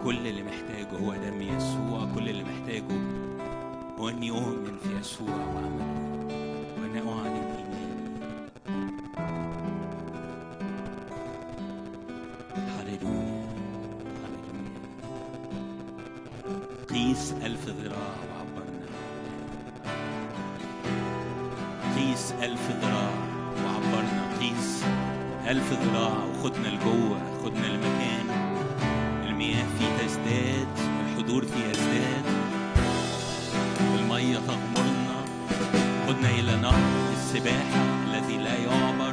كل اللي محتاجه هو دم يسوع كل اللي محتاجه هو اني اؤمن في يسوع وعمله وانا اعلن ايماني هللويا هللويا قيس ألف ذراع وعبرنا قيس ألف ذراع وعبرنا قيس ألف ذراع وخدنا لجوه خدنا لمكان المياه فيه تزداد الحضور فيه يزداد المية تغمرنا خدنا إلى نهر السباحة الذي لا يعبر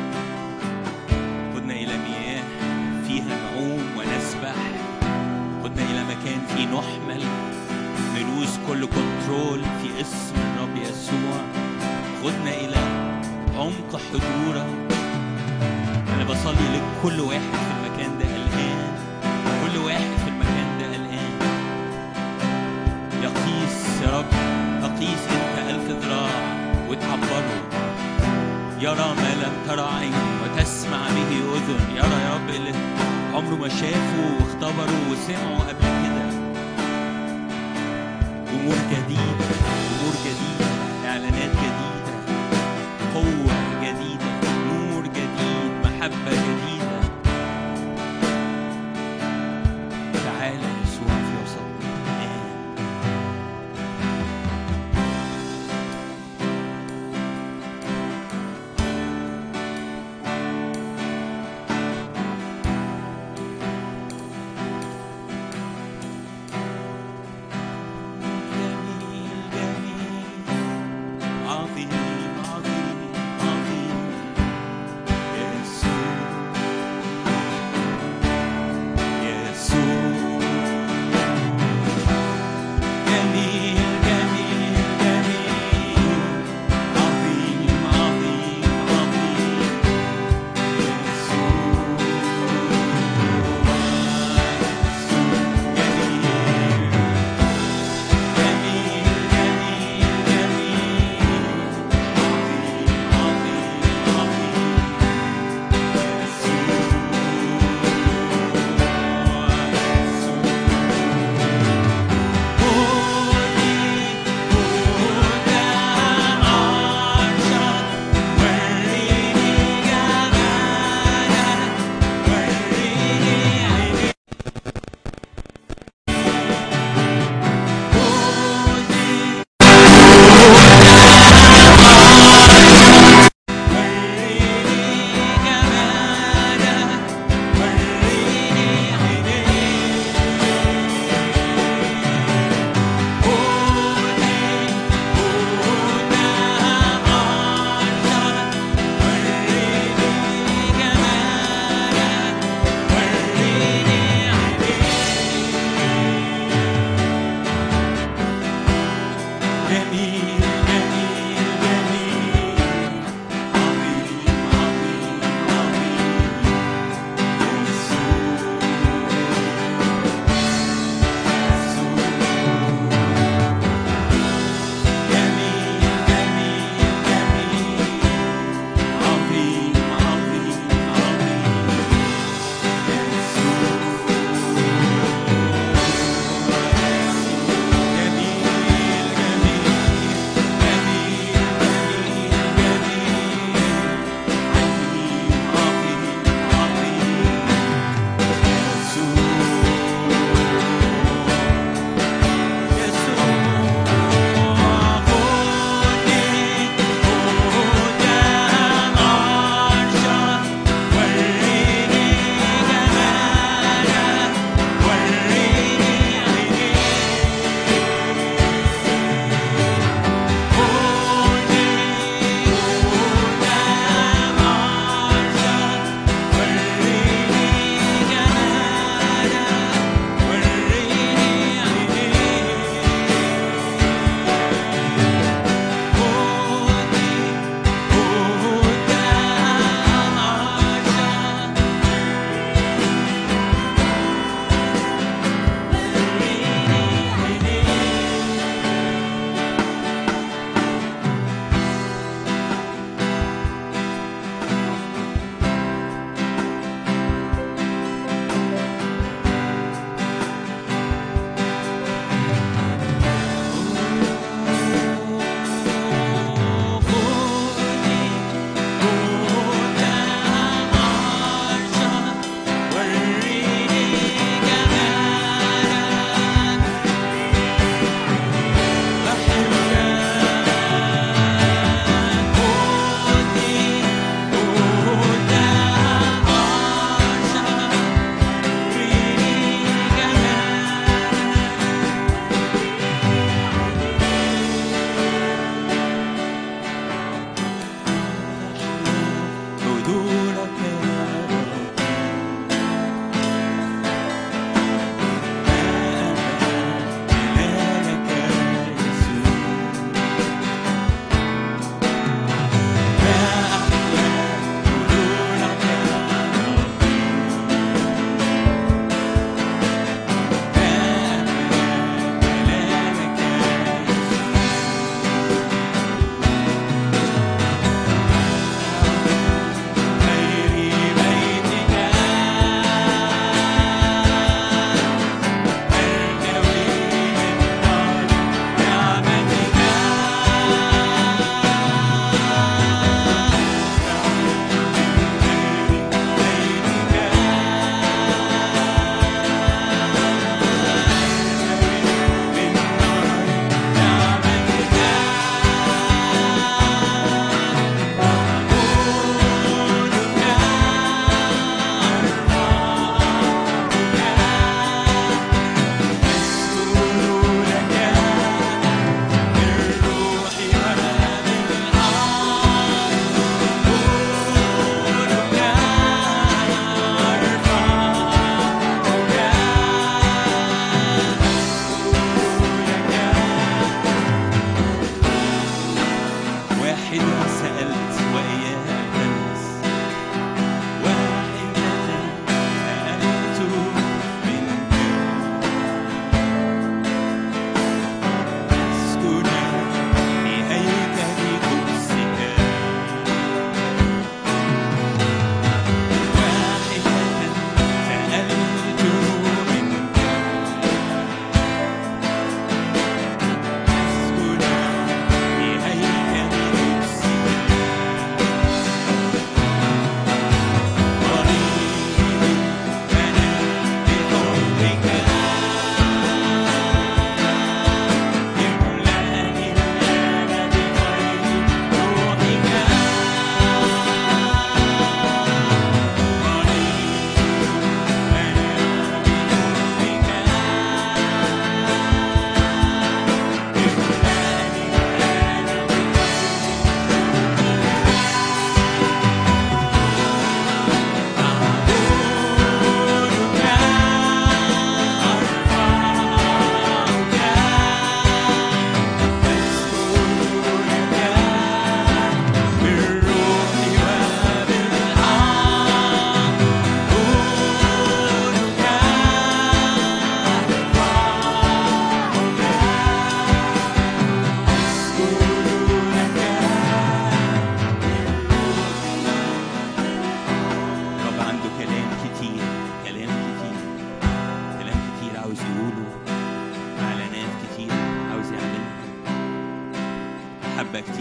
خدنا إلى مياه فيها نعوم ونسبح خدنا إلى مكان فيه نحمل نلوز كل كنترول في اسم الرب يسوع خدنا إلى عمق حضورك أنا بصلي لكل واحد في المكان ده الآن كل واحد في المكان ده الآن يقيس يا رب تقيس أنت ألف ذراع وتعبره يرى ما لم ترى عين وتسمع به أذن يرى يا رب اللي عمره ما شافه واختبره وسمعه قبل كده أمور جديدة أمور جديدة إعلانات جديدة قوة جديدة نور جديد محبة جديدة تعالى يسوع في وسطنا الآن جميل جميل عظيم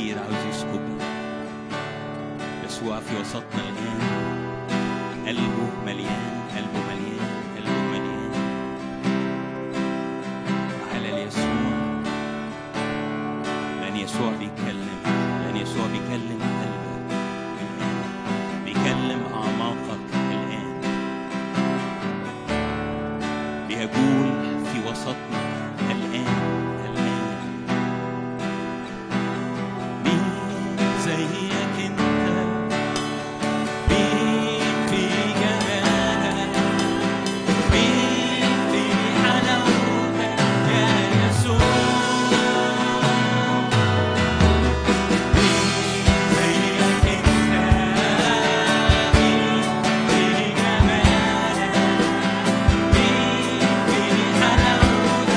كتير عاوز يسكبها يسوع في وسطنا الآن قلبه مليان قلبه مليان قلبه مليان تعالى ليسوع لأن يسوع بيتكلم لأن يسوع بيكلم قلبك الآن بيكلم أعماقك الآن بيجول في وسطنا الآن الآن مين زيك انت مين في جمالك مين في حلاوتك يا يسوع مين زيك انت مين في جمالك مين في حلاوتك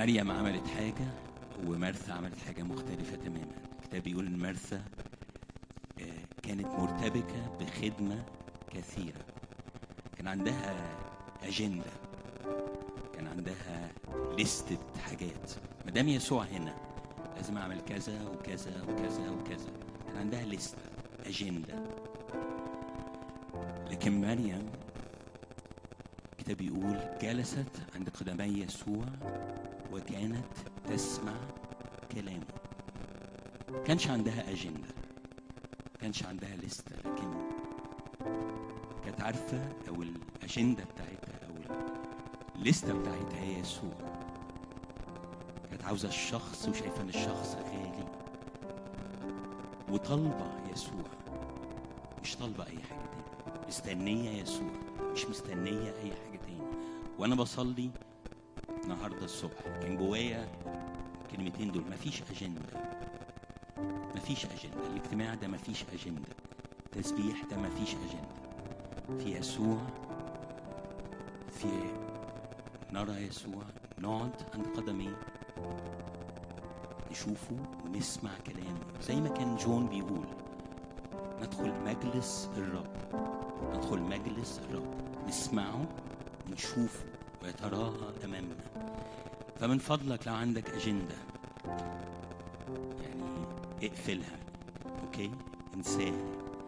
مريم عملت حاجة ومرثا عملت حاجة مختلفة تماما الكتاب بيقول إن مرثا آه، كانت مرتبكة بخدمة كثيرة كان عندها أجندة كان عندها لستة حاجات ما دام يسوع هنا لازم أعمل كذا وكذا وكذا وكذا كان عندها لستة أجندة لكن مريم الكتاب بيقول جلست عند قدمي يسوع وكانت تسمع كلامه كانش عندها أجندة كانش عندها لستة لكن كانت عارفة أو الأجندة بتاعتها أو الليستة بتاعتها هي يسوع كانت عاوزة الشخص وشايفة إن الشخص غالي وطالبة يسوع مش طالبة أي حاجة تاني مستنية يسوع مش مستنية أي حاجة تاني وأنا بصلي النهاردة الصبح كان جوايا الكلمتين دول مفيش أجندة مفيش أجندة الاجتماع ده مفيش أجندة تسبيح ده مفيش أجندة في يسوع في نرى يسوع نقعد عند قدميه نشوفه ونسمع كلامه زي ما كان جون بيقول ندخل مجلس الرب ندخل مجلس الرب نسمعه ونشوفه ويتراءى أمامنا فمن فضلك لو عندك أجندة يعني اقفلها أوكي انساها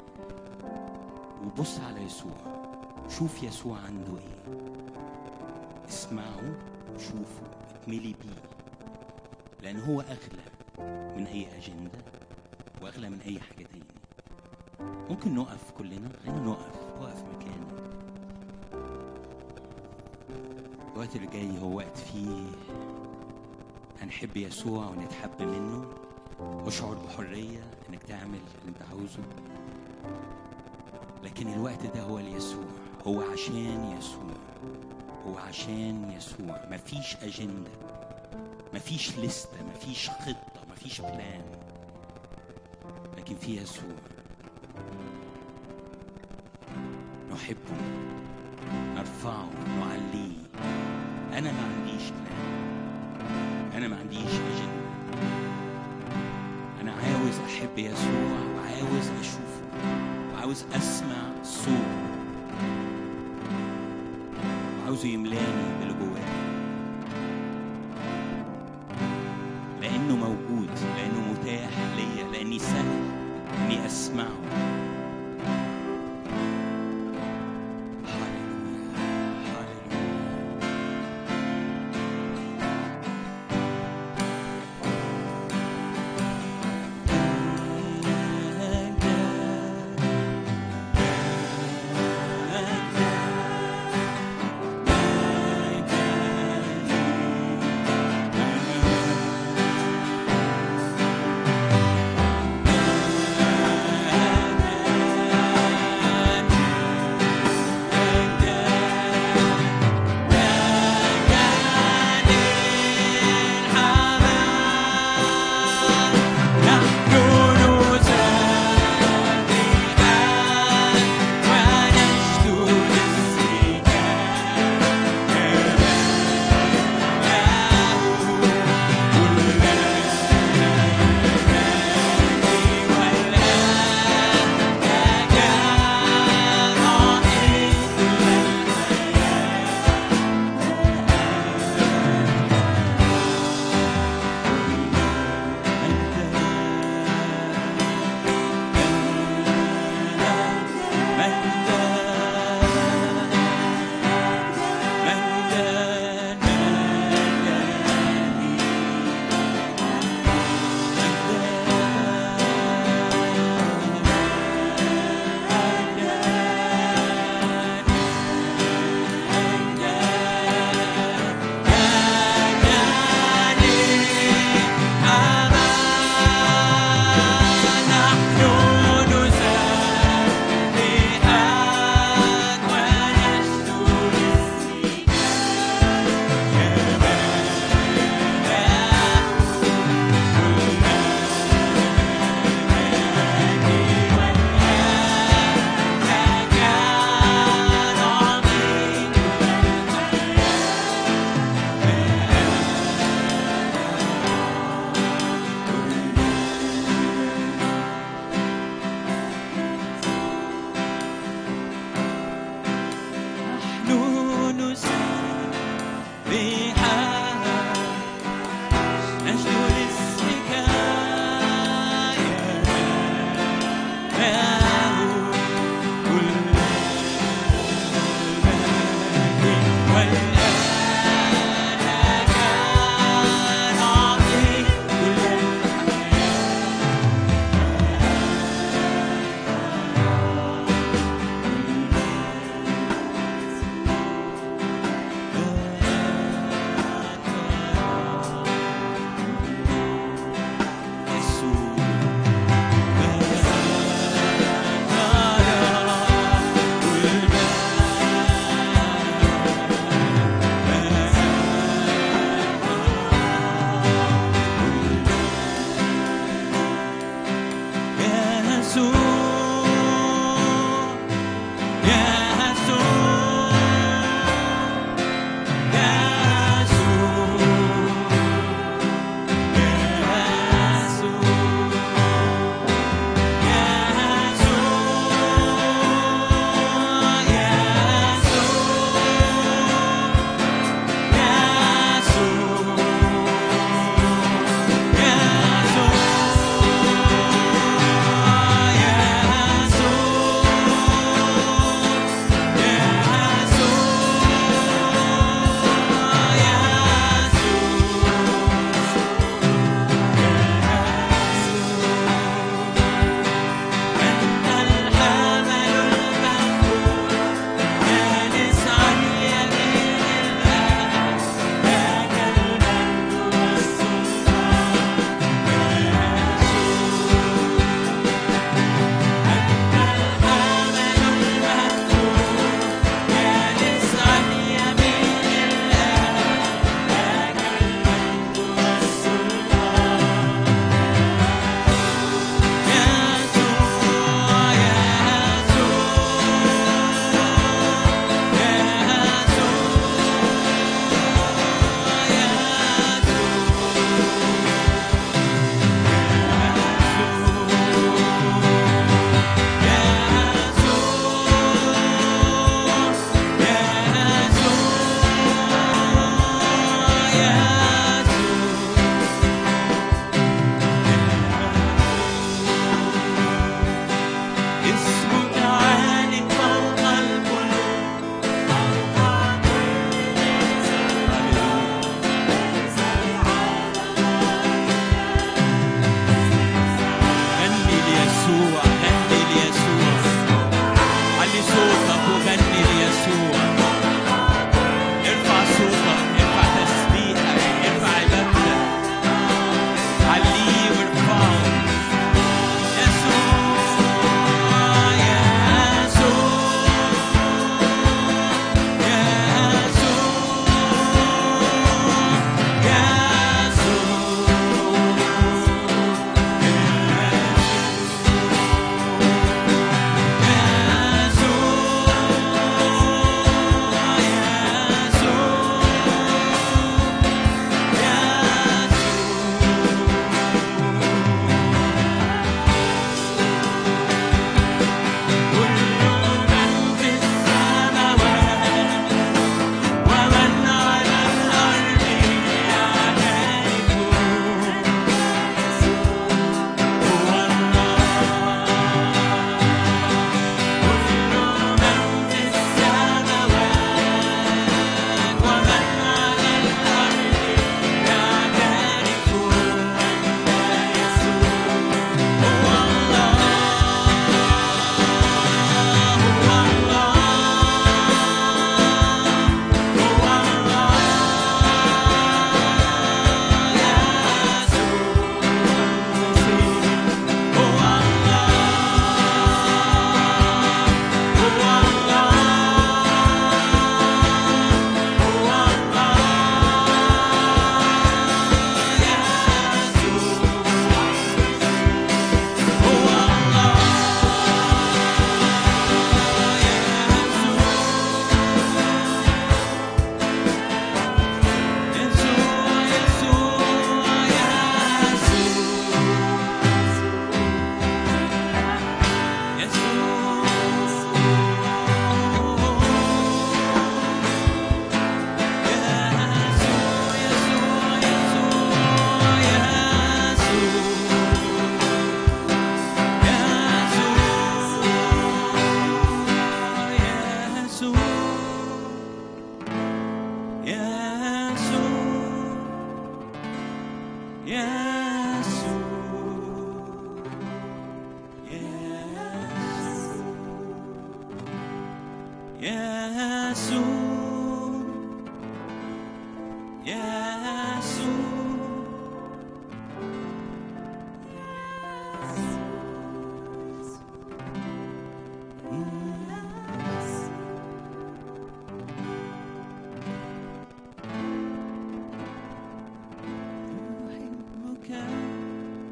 وبص على يسوع شوف يسوع عنده ايه اسمعه شوفه اتملي بيه لأن هو أغلى من أي أجندة وأغلى من أي حاجة تاني ممكن نقف كلنا خلينا نقف وقف مكانك الوقت اللي جاي هو وقت فيه هنحب يسوع ونتحب منه واشعر بحرية انك تعمل اللي انت عاوزه لكن الوقت ده هو ليسوع هو عشان يسوع هو عشان يسوع مفيش أجندة مفيش لستة مفيش خطة مفيش بلان لكن في يسوع نحبه نرفعه نعليه أنا ما عنديش بلان أنا ما عنديش أجندة أنا عاوز أحب يسوع وعاوز أشوفه وعاوز أسمع صوته وعاوزه يملاني باللي جوايا لأنه موجود لأنه متاح ليا لأني سهل إني أسمعه هللويا هللويا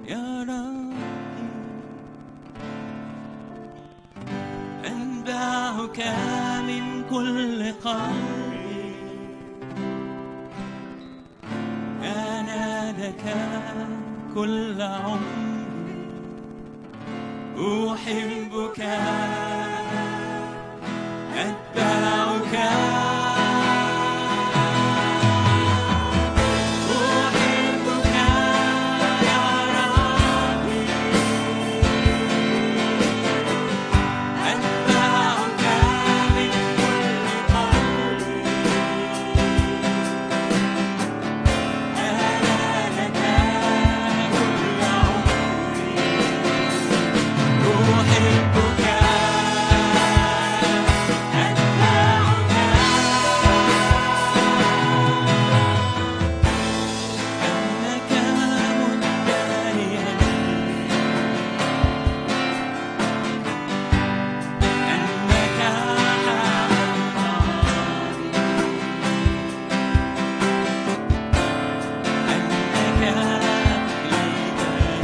يا ربي أتبعك من كل قلبي أنا لك كل عمري أحبك أتبعك أحبك يا ربي أتبعك من كل قلبي أنا لك كل عمري أحبك أتبعك أنك منتهيا أنك أنك إليك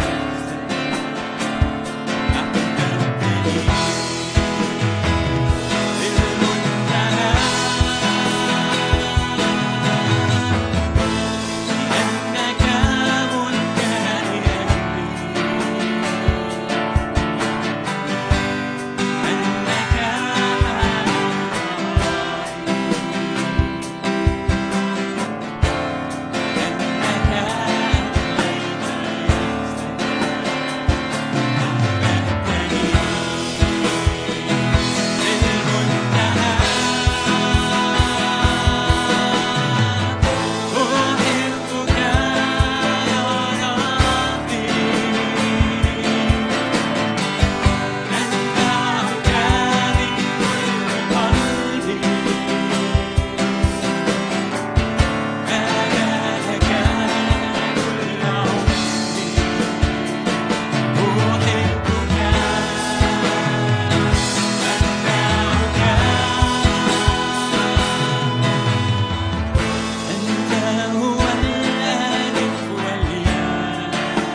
أحببتني للمنتهى لأنك منتهيا أنك أنت هو الألف والياء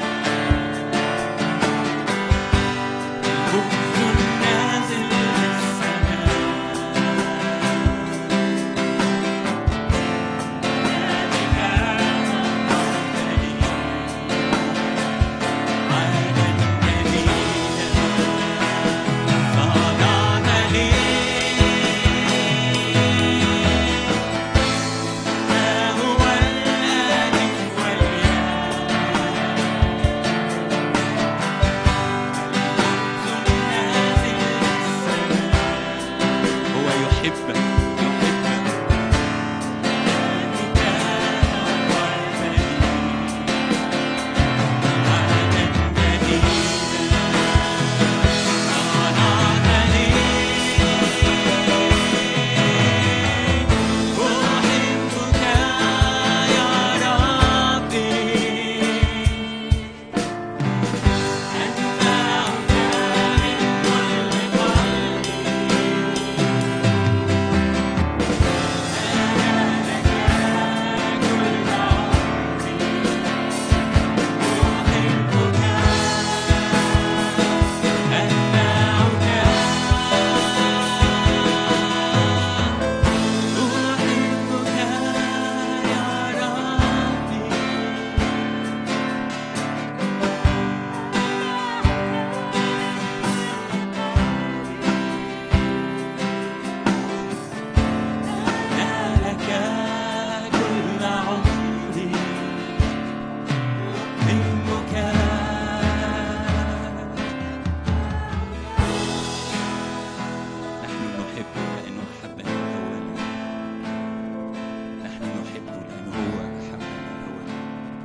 الخبز النازل من السماء ذلك أعطيتني عهدا جديدا صنعت لي هو الألف والياء هو يحبك يحبك أحبك يا ربي أتبعك من كل قلبي أنا لك كل عمري أحبك أتبعك أحبك يا ربي أنا لك كل عمري أحبك نحن نحب لأنه أحبنا أولا نحن نحبه لأنه هو أحبنا أولا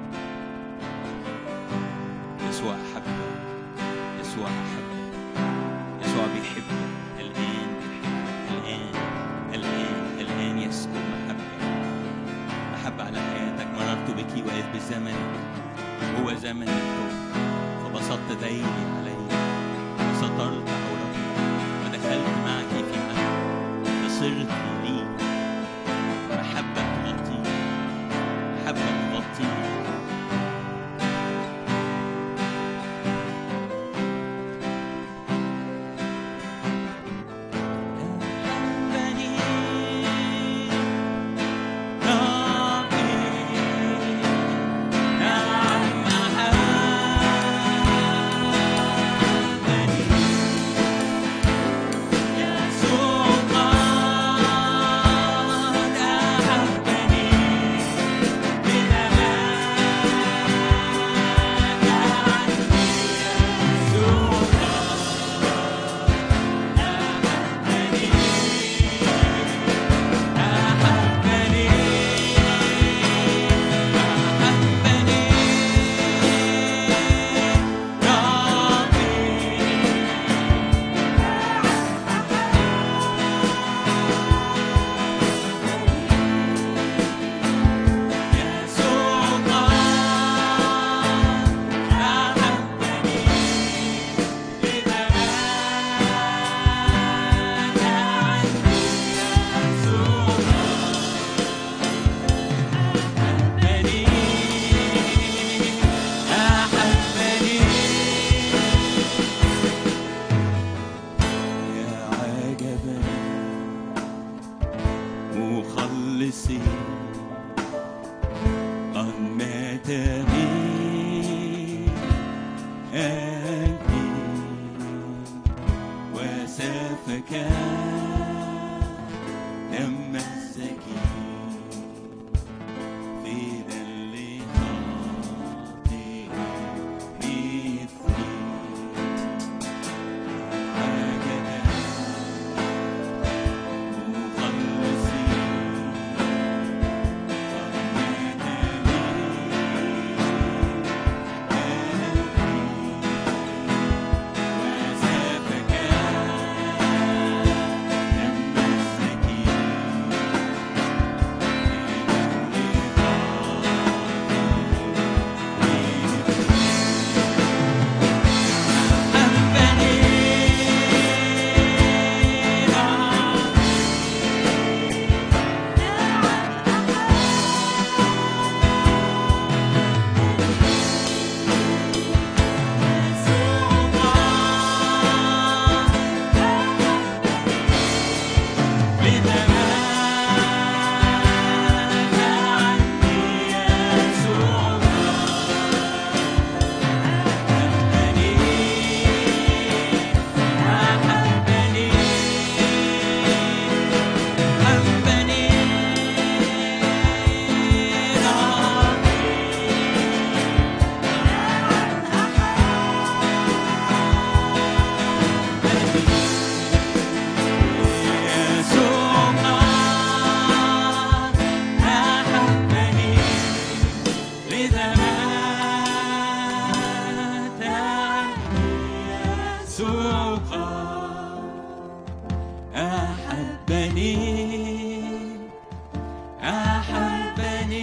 يسوع أحبنا يسوع أحبنا يسوع بيحبك الآن بيحبك الآن الآن الآن يسكب محبة محبة على حياتك مررت بك وإذ بزمنك هو زمن التوبة فبسطت ذيلي علي وسترت عورتي ودخلت معك في محبة فصرت لي محبة تغطيني محبة تغطيني قلبي وسفك دم الزكي فدا لخاطئ مثلي هكذا مخلصي أحبني أحبني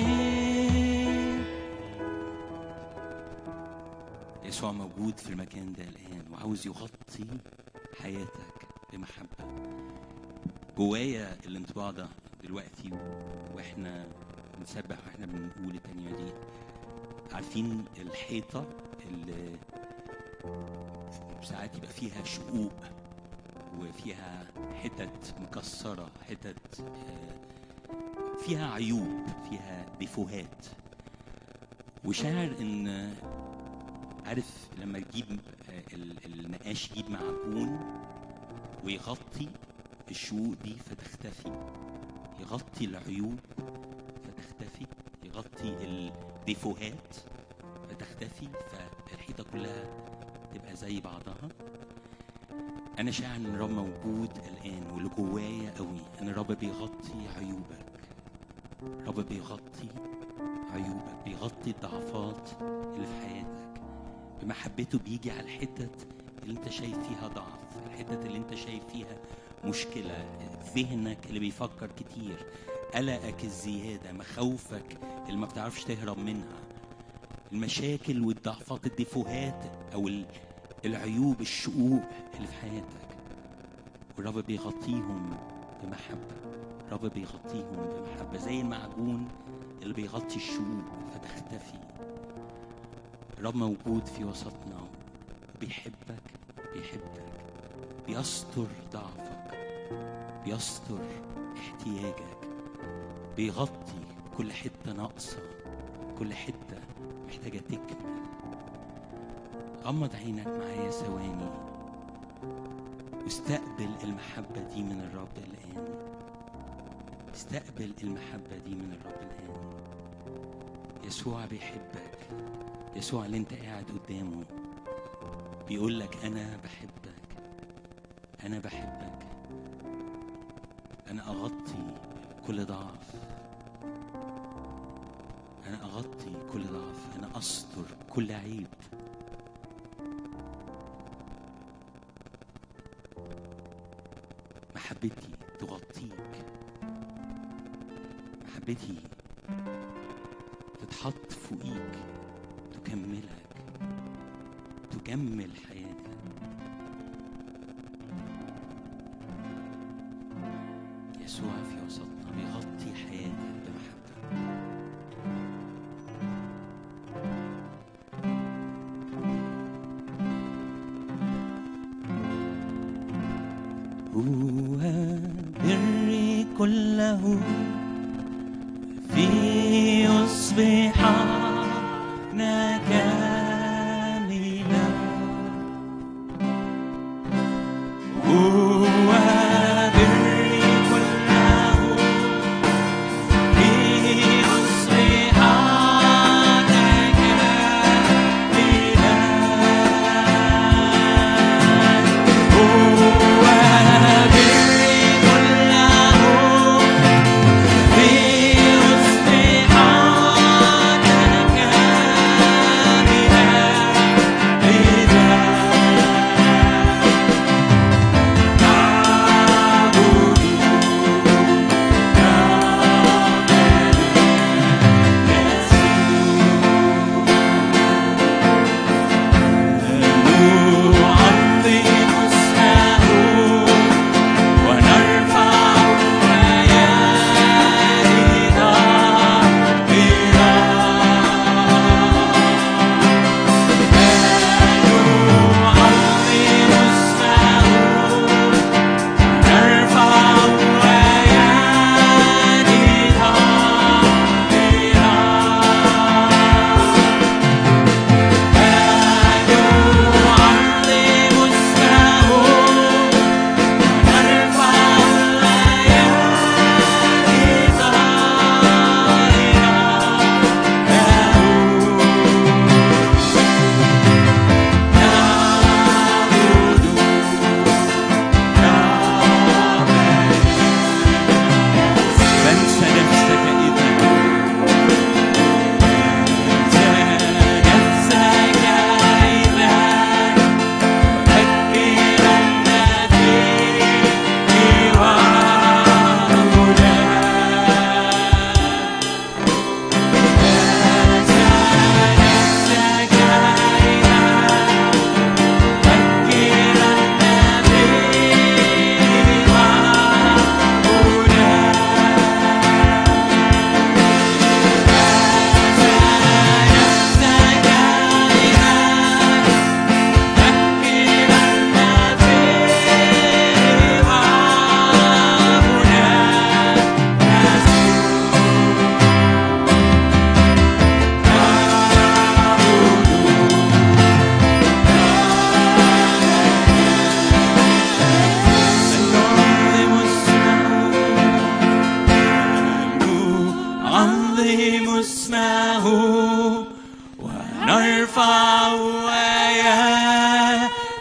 يسوع موجود في المكان ده الآن وعاوز يغطي حياتك بمحبة جوايا الانطباع ده دلوقتي واحنا بنسبح واحنا بنقول التانية دي عارفين الحيطة اللي ساعات يبقى فيها شقوق وفيها حتت مكسرة حتت آه، فيها عيوب فيها ديفوهات وشاعر ان عارف لما تجيب آه، ال- النقاش يجيب معجون ويغطي الشقوق دي فتختفي يغطي العيوب فتختفي يغطي الديفوهات فتختفي فالحيطة كلها تبقى زي بعضها أنا شاعر إن الرب موجود الآن واللي جوايا قوي إن الرب بيغطي عيوبك الرب بيغطي عيوبك بيغطي الضعفات اللي في حياتك بمحبته بيجي على الحتت اللي انت شايف فيها ضعف الحتت اللي انت شايف فيها مشكلة ذهنك اللي بيفكر كتير قلقك الزيادة مخاوفك اللي ما بتعرفش تهرب منها المشاكل والضعفات الديفوهات او ال- العيوب الشقوق اللي في حياتك والرب بيغطيهم بمحبة الرب بيغطيهم بمحبة زي المعجون اللي بيغطي الشقوق فتختفي الرب موجود في وسطنا بيحبك بيحبك بيستر ضعفك بيستر احتياجك بيغطي كل حتة ناقصة كل حتة محتاجة تكمل غمض عينك معايا ثواني واستقبل المحبة دي من الرب الآن استقبل المحبة دي من الرب الآن يسوع بيحبك يسوع اللي انت قاعد قدامه بيقول لك أنا بحبك أنا بحبك أنا أغطي كل ضعف أنا أغطي كل ضعف أنا أستر كل عيب محبتي تغطيك محبتي تتحط فوقيك تكملك تكمل حياتك يسوع في وسطنا بيغطي حياتك بمحبة هو بري كله في يصبح كاملا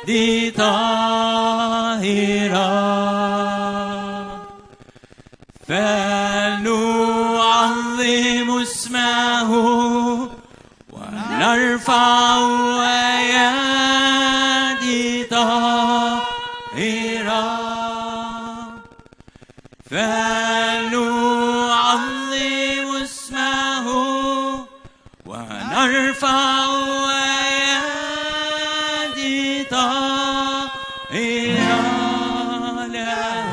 أيادي طاهرة فلنعظم اسمه ونرفع أيادي طاهرة فلنعظم اسمه ونرفع أيادي طاهرة له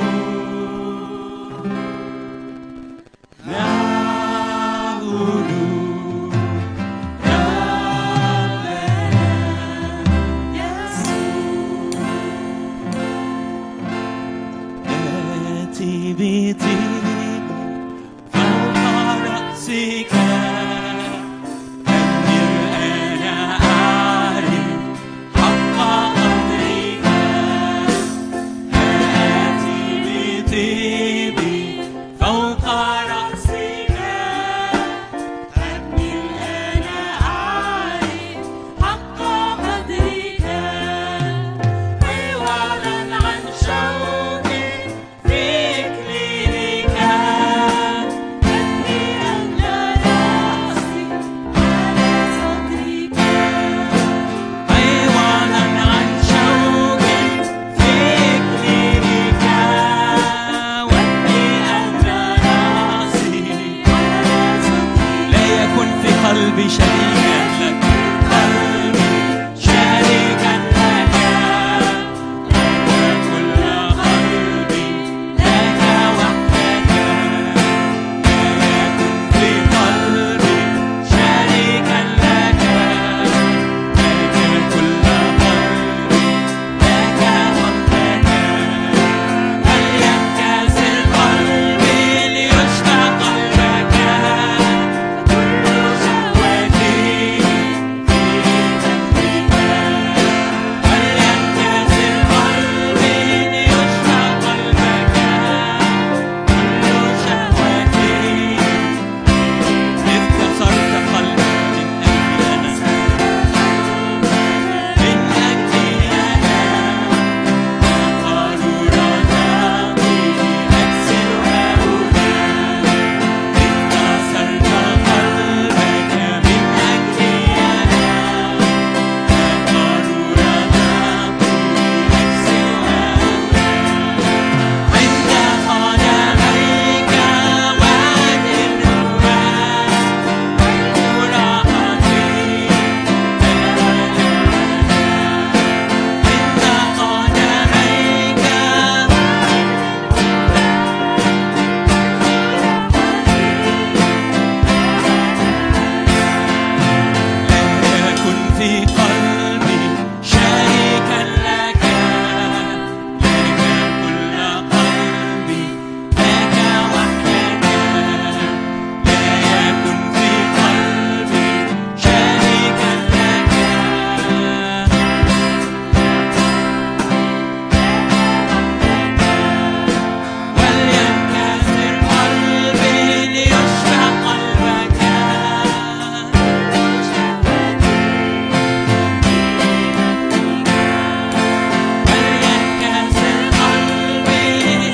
نعبد آتي بطيب فوق رأسك أمر أنا أعرف حق أمرك آتي بطيب فوق رأسك أمر أنا أعرف حق قدرك عوضا عن شوقي في إكليلك أني أملى رأسي على صدرك عوضا عن شوقي في إكليلك وأني أملى رأسي على صدرك لا يكن في قلبي شريكا لك قلبي شريكا لك لك كل قلبي لك وحدك لا يكن في قلبي شريكا لك لك كل قلبي لك وحدك هل ينكسر قلبي ليشفى قلبك كل شهوتي في قلبك هل ينكسر قلبي ليشفى قلبك كل شهوتي إذ كسرت قلبي من أجلي أنا من أجلي أنا قارورة أكسرها هنا إذ كسرت قلبك من أجلي أنا قارورة أكسرها عند قدميك وادي النوار والمراحة عند قدميك لا يكن في قلبي شريكا لك لك كل قلبي لك وحدك لا يكن في قلبي شريكا لك ولينكسر قلبي ليشفى قلبك ولينكسر قلبي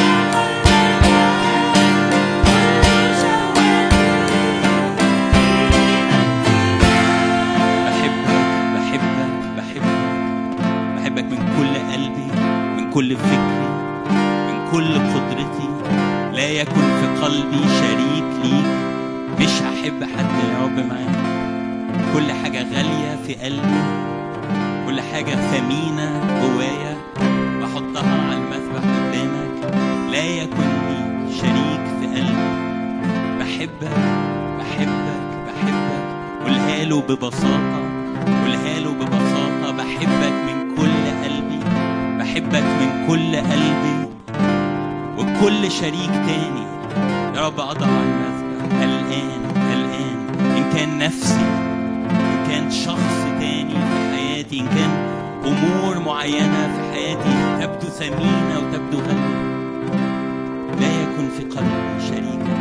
بحبك بحبك بحبك بحبك من كل قلبي من كل فكري من كل قدرتي لا يكن في قلبي شريك ليك مش هحب حد يا رب معاك كل حاجة غالية في قلبي كل حاجة ثمينة جوايا بحطها على المذبح قدامك لا يكن لي شريك في قلبي بحبك بحبك بحبك قولها له ببساطة قولها له ببساطة بحبك من كل قلبي بحبك من كل قلبي وكل شريك تاني يا رب أضع على المذبح الآن الآن إن كان نفسي إن كان شخص تاني في حياتي إن كان أمور معينة في حياتي تبدو ثمينة وتبدو غالية لا يكن في قلبي شريكا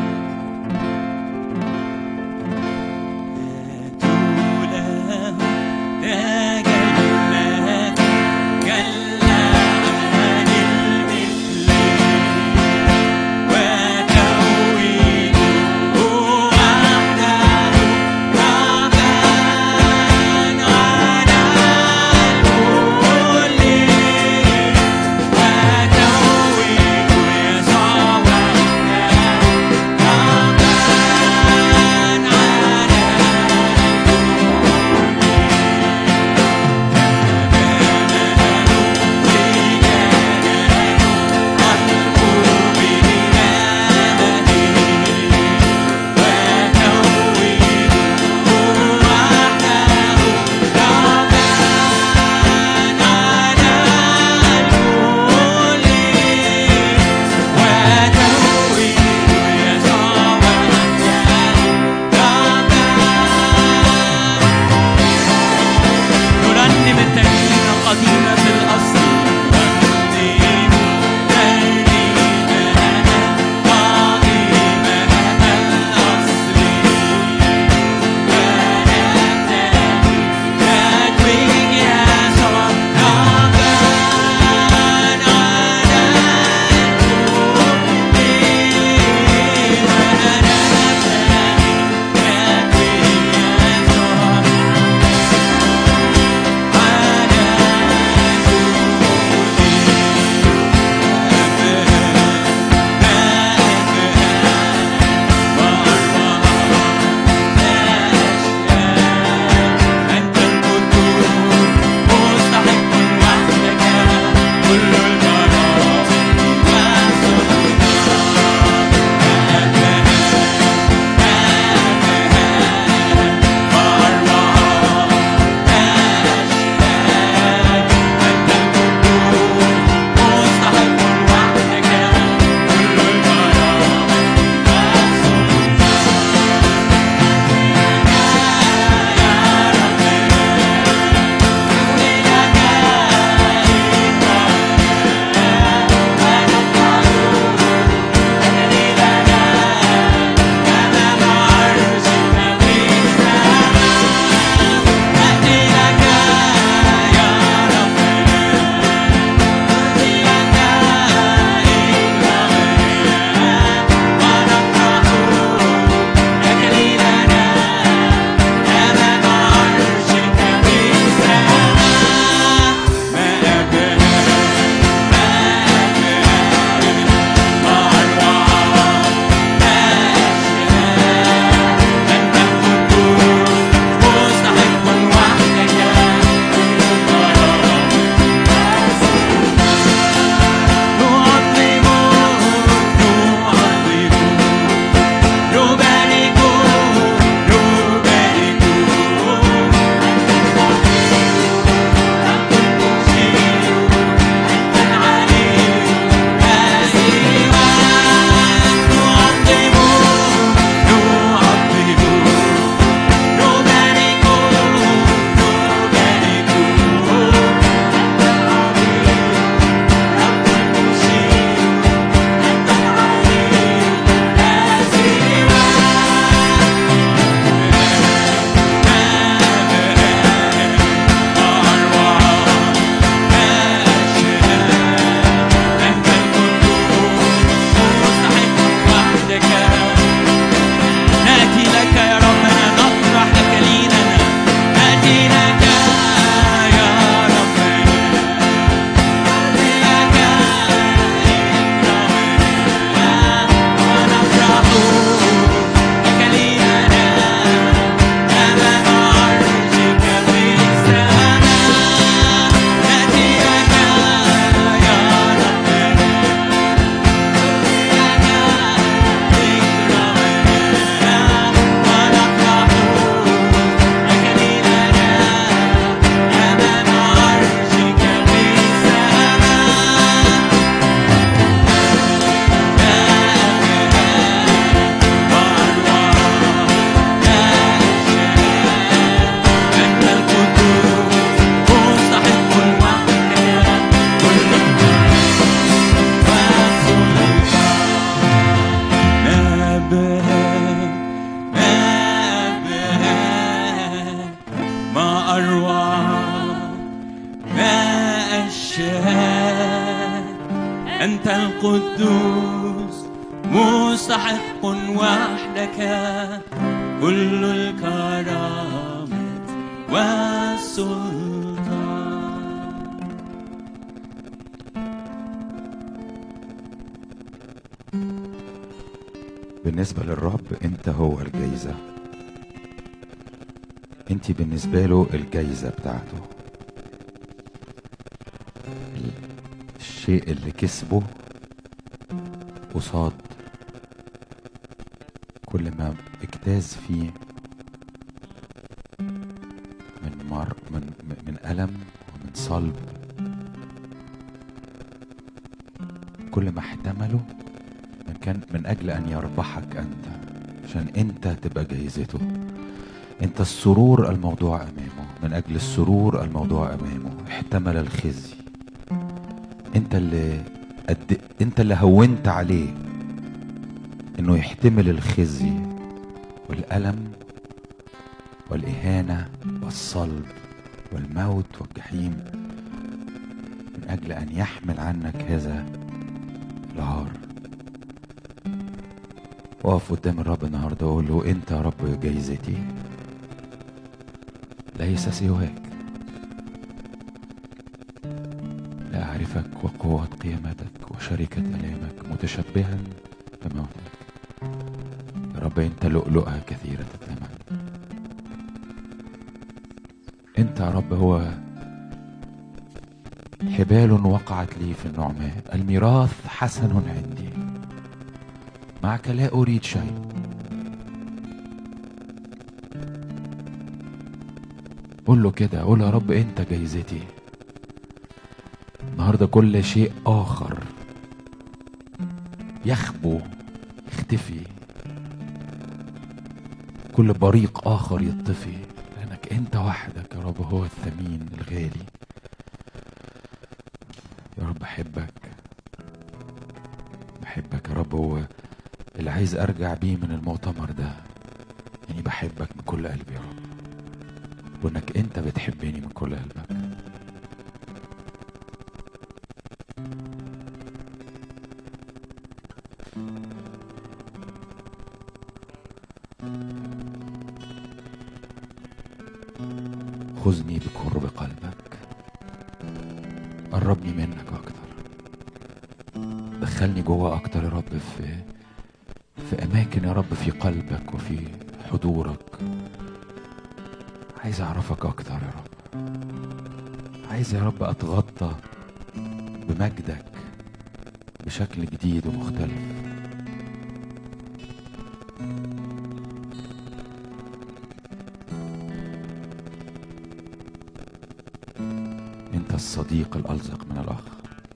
لك له تاج المجد أشياء أنت القدوس مستحق وحدك كل الكرامة والسلطان بالنسبة للرب انت هو الجايزة انت بالنسبة له الجايزة بتاعته الشيء اللي كسبه قصاد كل ما اجتاز فيه من مر من من ألم ومن صلب كل ما احتمله من كان من اجل ان يربحك انت عشان انت تبقى جايزته انت السرور الموضوع امامه من اجل السرور الموضوع امامه احتمل الخزي انت اللي قد انت اللي هونت عليه انه يحتمل الخزي والالم والاهانه والصلب والموت والجحيم من اجل ان يحمل عنك هذا العار واقف قدام الرب النهارده واقول له انت يا رب جايزتي ليس سواك لا اعرفك وقوة قيامتك وشركة الامك متشبها بموتك يا رب انت لؤلؤها كثيرة الثمن انت يا رب هو حبال وقعت لي في النعماء الميراث حسن عندي معك لا أريد شيء قول له كده قول يا رب أنت جايزتي النهارده كل شيء آخر يخبو يختفي كل بريق آخر يطفي لأنك أنت وحدك يا رب هو الثمين الغالي يا رب أحبك بحبك يا رب هو اللي عايز ارجع بيه من المؤتمر ده يعني بحبك من كل قلبي يا رب وانك انت بتحبني من كل قلبك خذني بقرب قلبك قربني منك اكتر دخلني جوه اكتر يا رب في في اماكن يا رب في قلبك وفي حضورك عايز اعرفك اكتر يا رب عايز يا رب اتغطى بمجدك بشكل جديد ومختلف انت الصديق الالصق من الاخ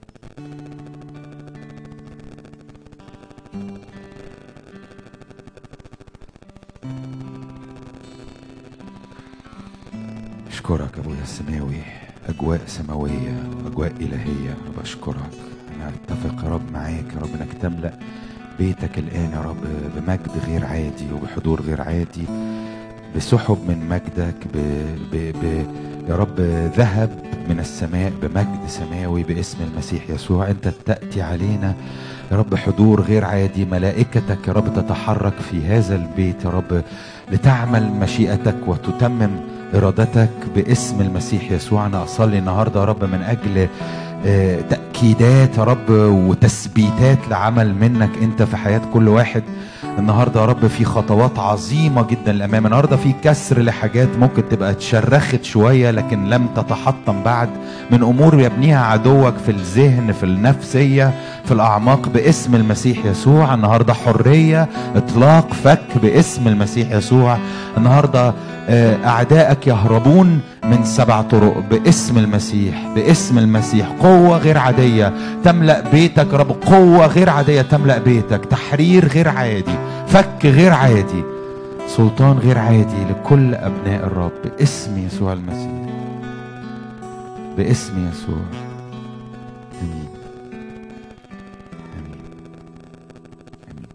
أشكرك أبويا السماوي أجواء سماوية وأجواء إلهية بشكرك أنا أتفق يا رب معاك يا رب إنك تملأ بيتك الآن يا رب بمجد غير عادي وبحضور غير عادي بسحب من مجدك ب... ب... ب... يا رب ذهب من السماء بمجد سماوي باسم المسيح يسوع أنت تأتي علينا يا رب حضور غير عادي ملائكتك يا رب تتحرك في هذا البيت يا رب لتعمل مشيئتك وتتمم ارادتك باسم المسيح يسوع انا اصلي النهارده يا رب من اجل آه، تاكيدات يا رب وتثبيتات لعمل منك انت في حياه كل واحد النهارده يا رب في خطوات عظيمه جدا للامام النهارده في كسر لحاجات ممكن تبقى اتشرخت شويه لكن لم تتحطم بعد من امور يبنيها عدوك في الذهن في النفسيه في الاعماق باسم المسيح يسوع النهارده حريه اطلاق فك باسم المسيح يسوع النهارده آه، اعدائك يهربون من سبع طرق باسم المسيح باسم المسيح قوه غير عاديه تملا بيتك يا رب قوه غير عاديه تملا بيتك تحرير غير عادي فك غير عادي سلطان غير عادي لكل ابناء الرب باسم يسوع المسيح باسم يسوع امين امين امين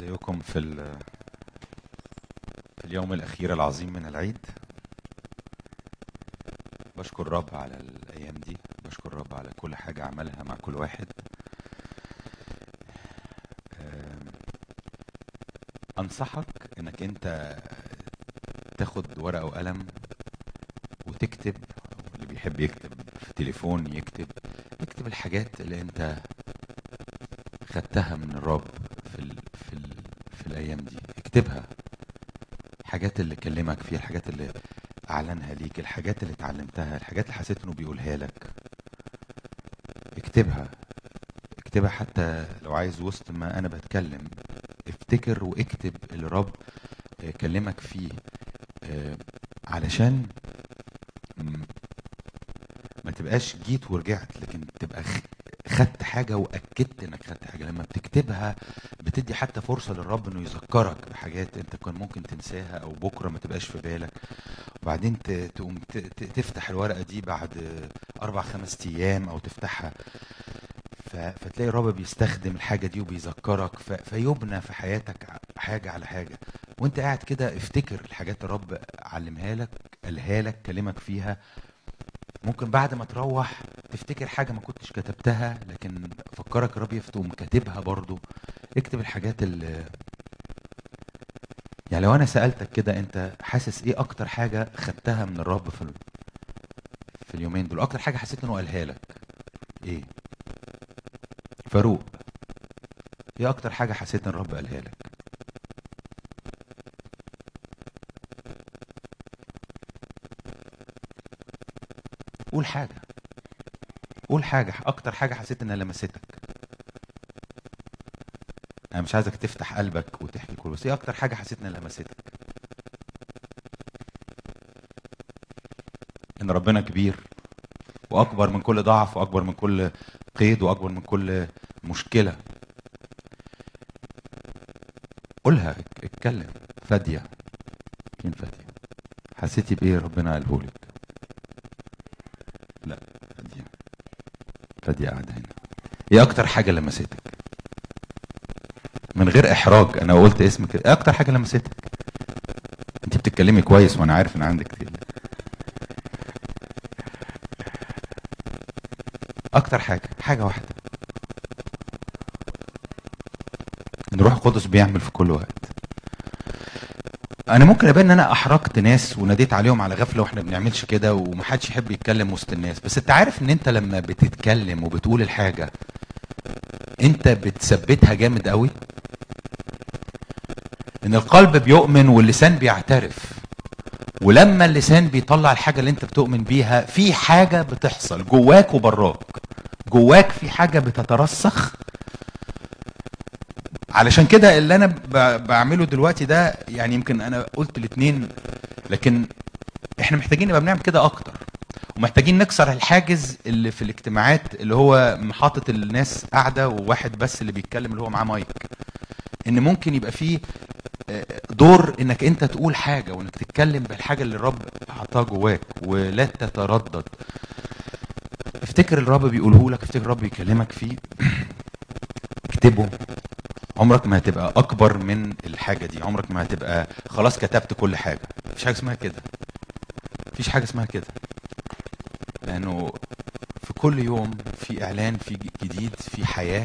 ازيكم في ال- في اليوم الاخير العظيم من العيد بشكر رب على الايام دي بشكر رب على كل حاجه عملها مع كل واحد آم، انصحك انك انت تاخد ورقه وقلم وتكتب أو اللي بيحب يكتب في تليفون يكتب اكتب الحاجات اللي انت خدتها من الرب في ال... في ال... في الايام دي اكتبها الحاجات اللي كلمك فيها الحاجات اللي اعلنها ليك الحاجات اللي اتعلمتها الحاجات اللي حسيت انه بيقولها لك اكتبها اكتبها حتى لو عايز وسط ما انا بتكلم افتكر واكتب اللي الرب آه، كلمك فيه آه، علشان م- ما تبقاش جيت ورجعت لكن تبقى خ- خدت حاجة وأكدت إنك خدت حاجة لما بتكتبها بتدي حتى فرصة للرب إنه يذكرك بحاجات أنت كان ممكن تنساها أو بكرة ما تبقاش في بالك وبعدين ت- تقوم ت- ت- تفتح الورقة دي بعد أربع خمس أيام أو تفتحها ف- فتلاقي الرب بيستخدم الحاجة دي وبيذكرك ف- فيبنى في حياتك ع- حاجة على حاجة وانت قاعد كده افتكر الحاجات الرب علمها لك قالها لك كلمك فيها ممكن بعد ما تروح تفتكر حاجة ما كنتش كتبتها لكن فكرك الرب يفتقوم كاتبها برضو اكتب الحاجات اللي يعني لو انا سألتك كده انت حاسس ايه اكتر حاجة خدتها من الرب في ال... في اليومين دول اكتر حاجة حسيت انه قالها لك ايه فاروق ايه اكتر حاجة حسيت ان الرب قالها لك قول حاجة قول حاجة أكتر حاجة حسيت إنها لمستك أنا مش عايزك تفتح قلبك وتحكي كل بس إيه أكتر حاجة حسيت إنها لمستك إن ربنا كبير وأكبر من كل ضعف وأكبر من كل قيد وأكبر من كل مشكلة قولها ات- اتكلم فادية فين فادية حسيتي بإيه ربنا قاله لك لا فادية فادية قاعدة هنا ايه اكتر حاجة لمستك من غير احراج انا قلت اسمك ايه اكتر حاجة لمستك انت بتتكلمي كويس وانا عارف ان عندك كتير. اكتر حاجة حاجة واحدة ان روح القدس بيعمل في كل وقت انا ممكن ابان ان انا احرجت ناس وناديت عليهم على غفله واحنا بنعملش كده ومحدش يحب يتكلم وسط الناس بس انت عارف ان انت لما بتتكلم وبتقول الحاجه انت بتثبتها جامد قوي ان القلب بيؤمن واللسان بيعترف ولما اللسان بيطلع الحاجه اللي انت بتؤمن بيها في حاجه بتحصل جواك وبراك جواك في حاجه بتترسخ علشان كده اللي انا ب- بعمله دلوقتي ده يعني يمكن انا قلت الاثنين لكن احنا محتاجين نبقى بنعمل كده اكتر ومحتاجين نكسر الحاجز اللي في الاجتماعات اللي هو حاطط الناس قاعده وواحد بس اللي بيتكلم اللي هو معاه مايك ان ممكن يبقى فيه آه، دور انك انت تقول حاجه وانك تتكلم بالحاجه اللي الرب حطها جواك ولا تتردد افتكر الرب بيقوله لك افتكر الرب بيكلمك فيه اكتبه عمرك ما هتبقى اكبر من الحاجه دي عمرك ما هتبقى خلاص كتبت كل حاجه مفيش حاجه اسمها كده مفيش حاجه اسمها كده لانه في كل يوم في اعلان في جديد في حياه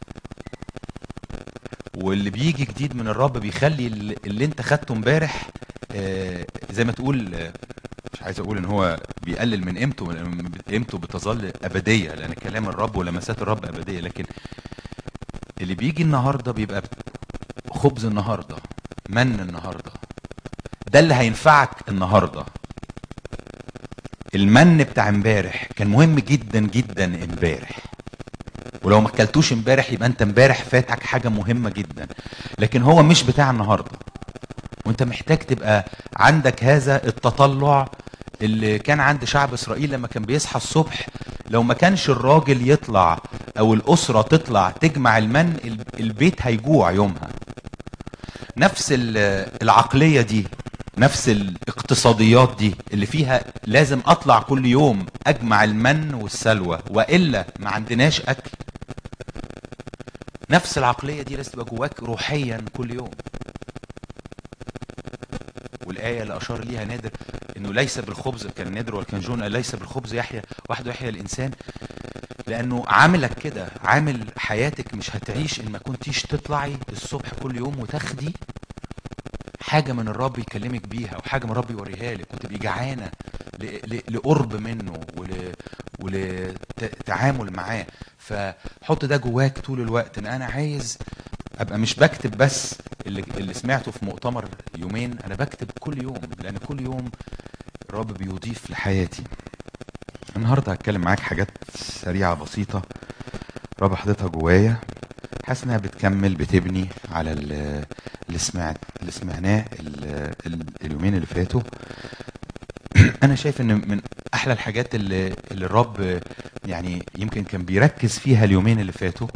واللي بيجي جديد من الرب بيخلي اللي اللي انت خدته امبارح آه، زي ما تقول آه، مش عايز اقول ان هو بيقلل من قيمته قيمته بتظل ابديه لان كلام الرب ولمسات الرب ابديه لكن اللي بيجي النهارده بيبقى خبز النهارده من النهارده ده اللي هينفعك النهارده المن بتاع امبارح كان مهم جدا جدا امبارح ولو ما اكلتوش امبارح يبقى انت امبارح فاتك حاجه مهمه جدا لكن هو مش بتاع النهارده وانت محتاج تبقى عندك هذا التطلع اللي كان عند شعب اسرائيل لما كان بيصحى الصبح لو ما كانش الراجل يطلع او الاسره تطلع تجمع المن ال- البيت هيجوع يومها نفس ال- العقليه دي نفس الاقتصاديات دي اللي فيها لازم اطلع كل يوم اجمع المن والسلوى والا ما عندناش اكل نفس العقليه دي لازم تبقى جواك روحيا كل يوم والايه اللي اشار ليها نادر انه ليس بالخبز كان نادر ولا كان جون قال ليس بالخبز يحيى وحده يحيى الانسان لانه عاملك كده عامل حياتك مش هتعيش ان ما كنتيش تطلعي الصبح كل يوم وتاخدي حاجه من الرب يكلمك بيها وحاجه من الرب يوريها لك وتبقي جعانه ل- ل- لقرب منه ول ولتعامل معاه فحط ده جواك طول الوقت ان انا عايز ابقى مش بكتب بس اللي, اللي سمعته في مؤتمر يومين انا بكتب كل يوم لان كل يوم الرب بيضيف لحياتي النهارده هتكلم معاك حاجات سريعه بسيطه رب حاططها جوايا حاسس انها بتكمل بتبني على ال- اللي سمعت اللي سمعناه ال- ال- اليومين اللي فاتوا انا شايف ان من احلى الحاجات اللي, اللي الرب يعني يمكن كان بيركز فيها اليومين اللي فاتوا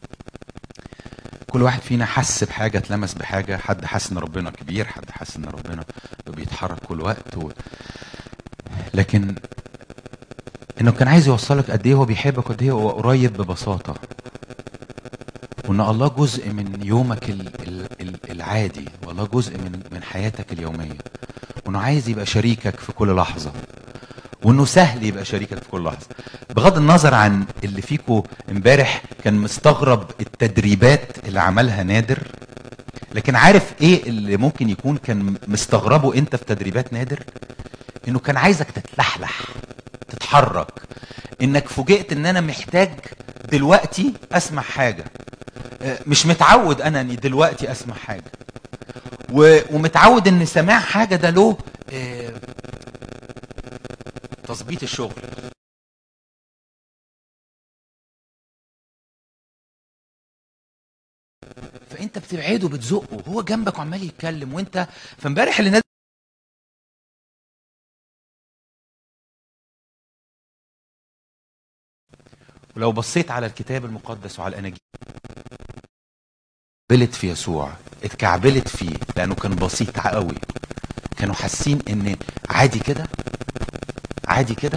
كل واحد فينا حس بحاجه اتلمس بحاجه حد حس ان ربنا كبير حد حس ان ربنا بيتحرك كل وقت و... لكن انه كان عايز يوصلك قد ايه هو بيحبك قد ايه هو قريب ببساطه وان الله جزء من يومك ال- ال- ال- العادي والله جزء من من حياتك اليوميه وانه عايز يبقى شريكك في كل لحظه وانه سهل يبقى شريكك في كل لحظه بغض النظر عن اللي فيكو امبارح كان مستغرب التدريبات اللي عملها نادر لكن عارف ايه اللي ممكن يكون كان مستغربه انت في تدريبات نادر انه كان عايزك تتلحلح تتحرك انك فوجئت ان انا محتاج دلوقتي اسمع حاجه آه، مش متعود انا اني دلوقتي اسمع حاجه و- ومتعود ان سماع حاجه ده له آه، تظبيط الشغل فانت بتبعده بتزقه هو جنبك وعمال يتكلم وانت فامبارح اللي نادر ولو بصيت على الكتاب المقدس وعلى الاناجيل اتكعبلت في يسوع اتكعبلت فيه لانه كان بسيط قوي كانوا حاسين ان عادي كده عادي كده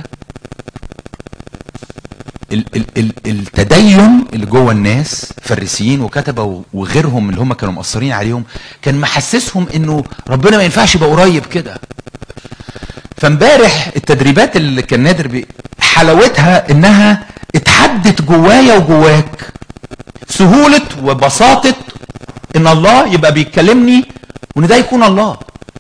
ال- ال- ال- التدين اللي جوه الناس فريسيين وكتبه وغيرهم اللي هم كانوا مقصرين عليهم كان محسسهم انه ربنا ما ينفعش يبقى قريب كده فامبارح التدريبات اللي كان نادر بي حلاوتها انها اتحدت جوايا وجواك سهولة وبساطة ان الله يبقى بيكلمني وان ده يكون الله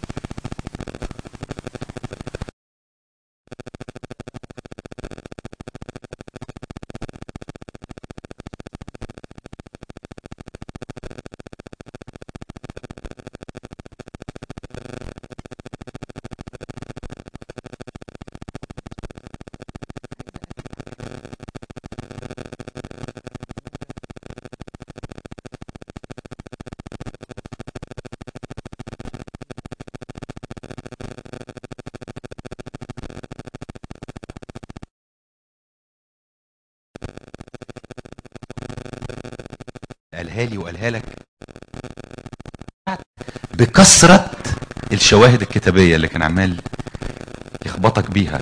قالها لي وقالها لك بكثرة الشواهد الكتابية اللي كان عمال يخبطك بيها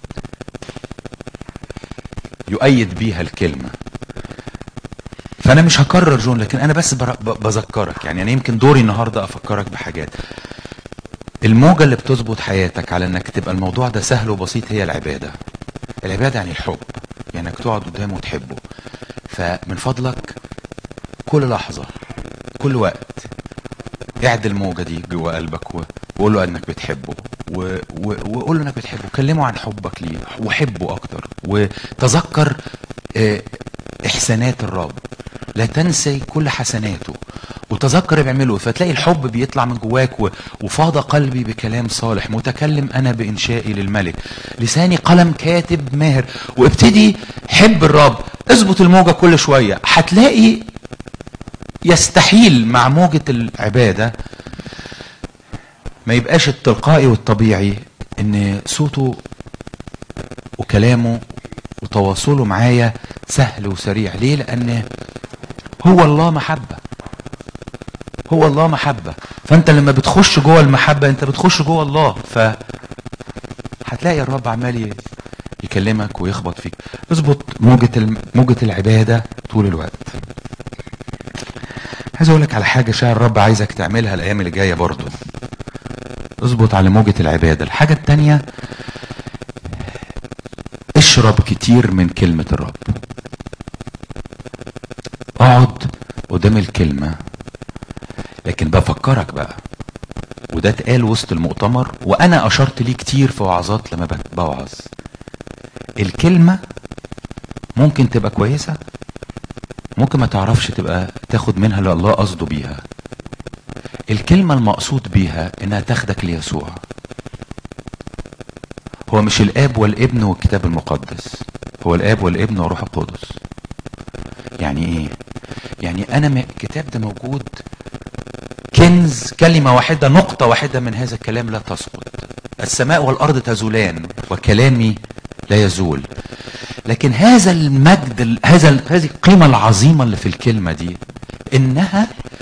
يؤيد بيها الكلمة فأنا مش هكرر جون لكن أنا بس بر- ب- بذكرك يعني أنا يمكن دوري النهاردة أفكرك بحاجات الموجة اللي بتظبط حياتك على انك تبقى الموضوع ده سهل وبسيط هي العبادة العبادة يعني الحب يعني انك تقعد قدامه وتحبه فمن فضلك كل لحظة كل وقت اعدل الموجة دي جوه قلبك و- وقول له انك بتحبه و- و- وقول له انك بتحبه كلمه عن حبك ليه وحبه اكتر وتذكر آه، احسانات الرب لا تنسي كل حسناته وتذكر بيعمله فتلاقي الحب بيطلع من جواك و- وفاض قلبي بكلام صالح متكلم انا بانشائي للملك لساني قلم كاتب ماهر وابتدي حب الرب اظبط الموجه كل شويه هتلاقي يستحيل مع موجة العبادة ما يبقاش التلقائي والطبيعي ان صوته وكلامه وتواصله معايا سهل وسريع ليه لان هو الله محبة هو الله محبة فانت لما بتخش جوه المحبة انت بتخش جوه الله ف هتلاقي الرب عمال ي- يكلمك ويخبط فيك اظبط موجة الم- موجة العبادة طول الوقت عايز اقول لك على حاجه شاعر الرب عايزك تعملها الايام اللي جايه برضو اظبط على موجه العباده الحاجه التانيه اشرب كتير من كلمه الرب اقعد قدام الكلمه لكن بفكرك بقى وده اتقال وسط المؤتمر وانا اشرت ليه كتير في وعظات لما بت- بوعظ الكلمه ممكن تبقى كويسه ممكن ما تعرفش تبقى تاخد منها اللي الله قصده بيها الكلمة المقصود بيها انها تاخدك ليسوع هو مش الاب والابن والكتاب المقدس هو الاب والابن والروح القدس يعني ايه يعني انا م- الكتاب ده موجود كنز كلمة واحدة نقطة واحدة من هذا الكلام لا تسقط السماء والأرض تزولان وكلامي لا يزول لكن هذا المجد ال- هذا ال- هذه القيمة العظيمة اللي في الكلمة دي إنها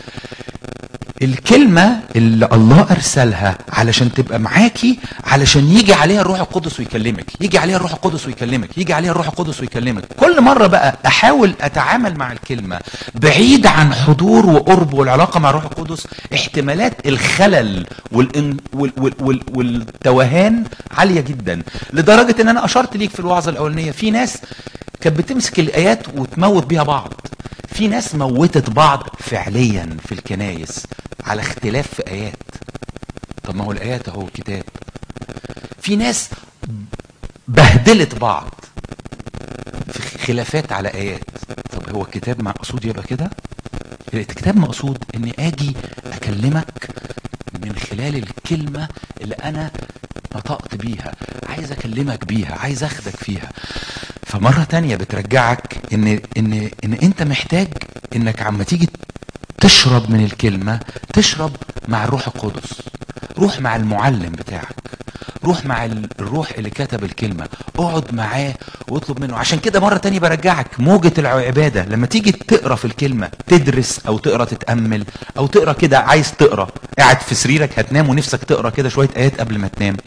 الكلمة اللي الله أرسلها علشان تبقى معاكي علشان يجي عليها الروح القدس ويكلمك يجي عليها الروح القدس ويكلمك يجي عليها الروح القدس ويكلمك كل مرة بقى أحاول أتعامل مع الكلمة بعيد عن حضور وقرب والعلاقة مع الروح القدس احتمالات الخلل والإن وال وال وال والتوهان عالية جدا لدرجة ان انا اشرت ليك في الوعظة الاولانية في ناس كانت بتمسك الايات وتموت بيها بعض في ناس موتت بعض فعليا في الكنايس على اختلاف في ايات طب ما هو الايات اهو الكتاب في ناس بهدلت بعض في خلافات على ايات طب هو الكتاب مقصود يبقى كده الكتاب مقصود اني اجي اكلمك من خلال الكلمة اللي انا نطقت بيها عايز اكلمك بيها عايز اخدك فيها فمرة تانية بترجعك ان ان ان انت محتاج انك عما تيجي تشرب من الكلمة تشرب مع الروح القدس روح مع المعلم بتاعك روح مع ال- الروح اللي كتب الكلمة اقعد معاه واطلب منه عشان كده مرة تانية برجعك موجة العبادة لما تيجي تقرا في الكلمة تدرس او تقرا تتأمل او تقرا كده عايز تقرا قاعد في سريرك هتنام ونفسك تقرا كده شوية ايات قبل ما تنام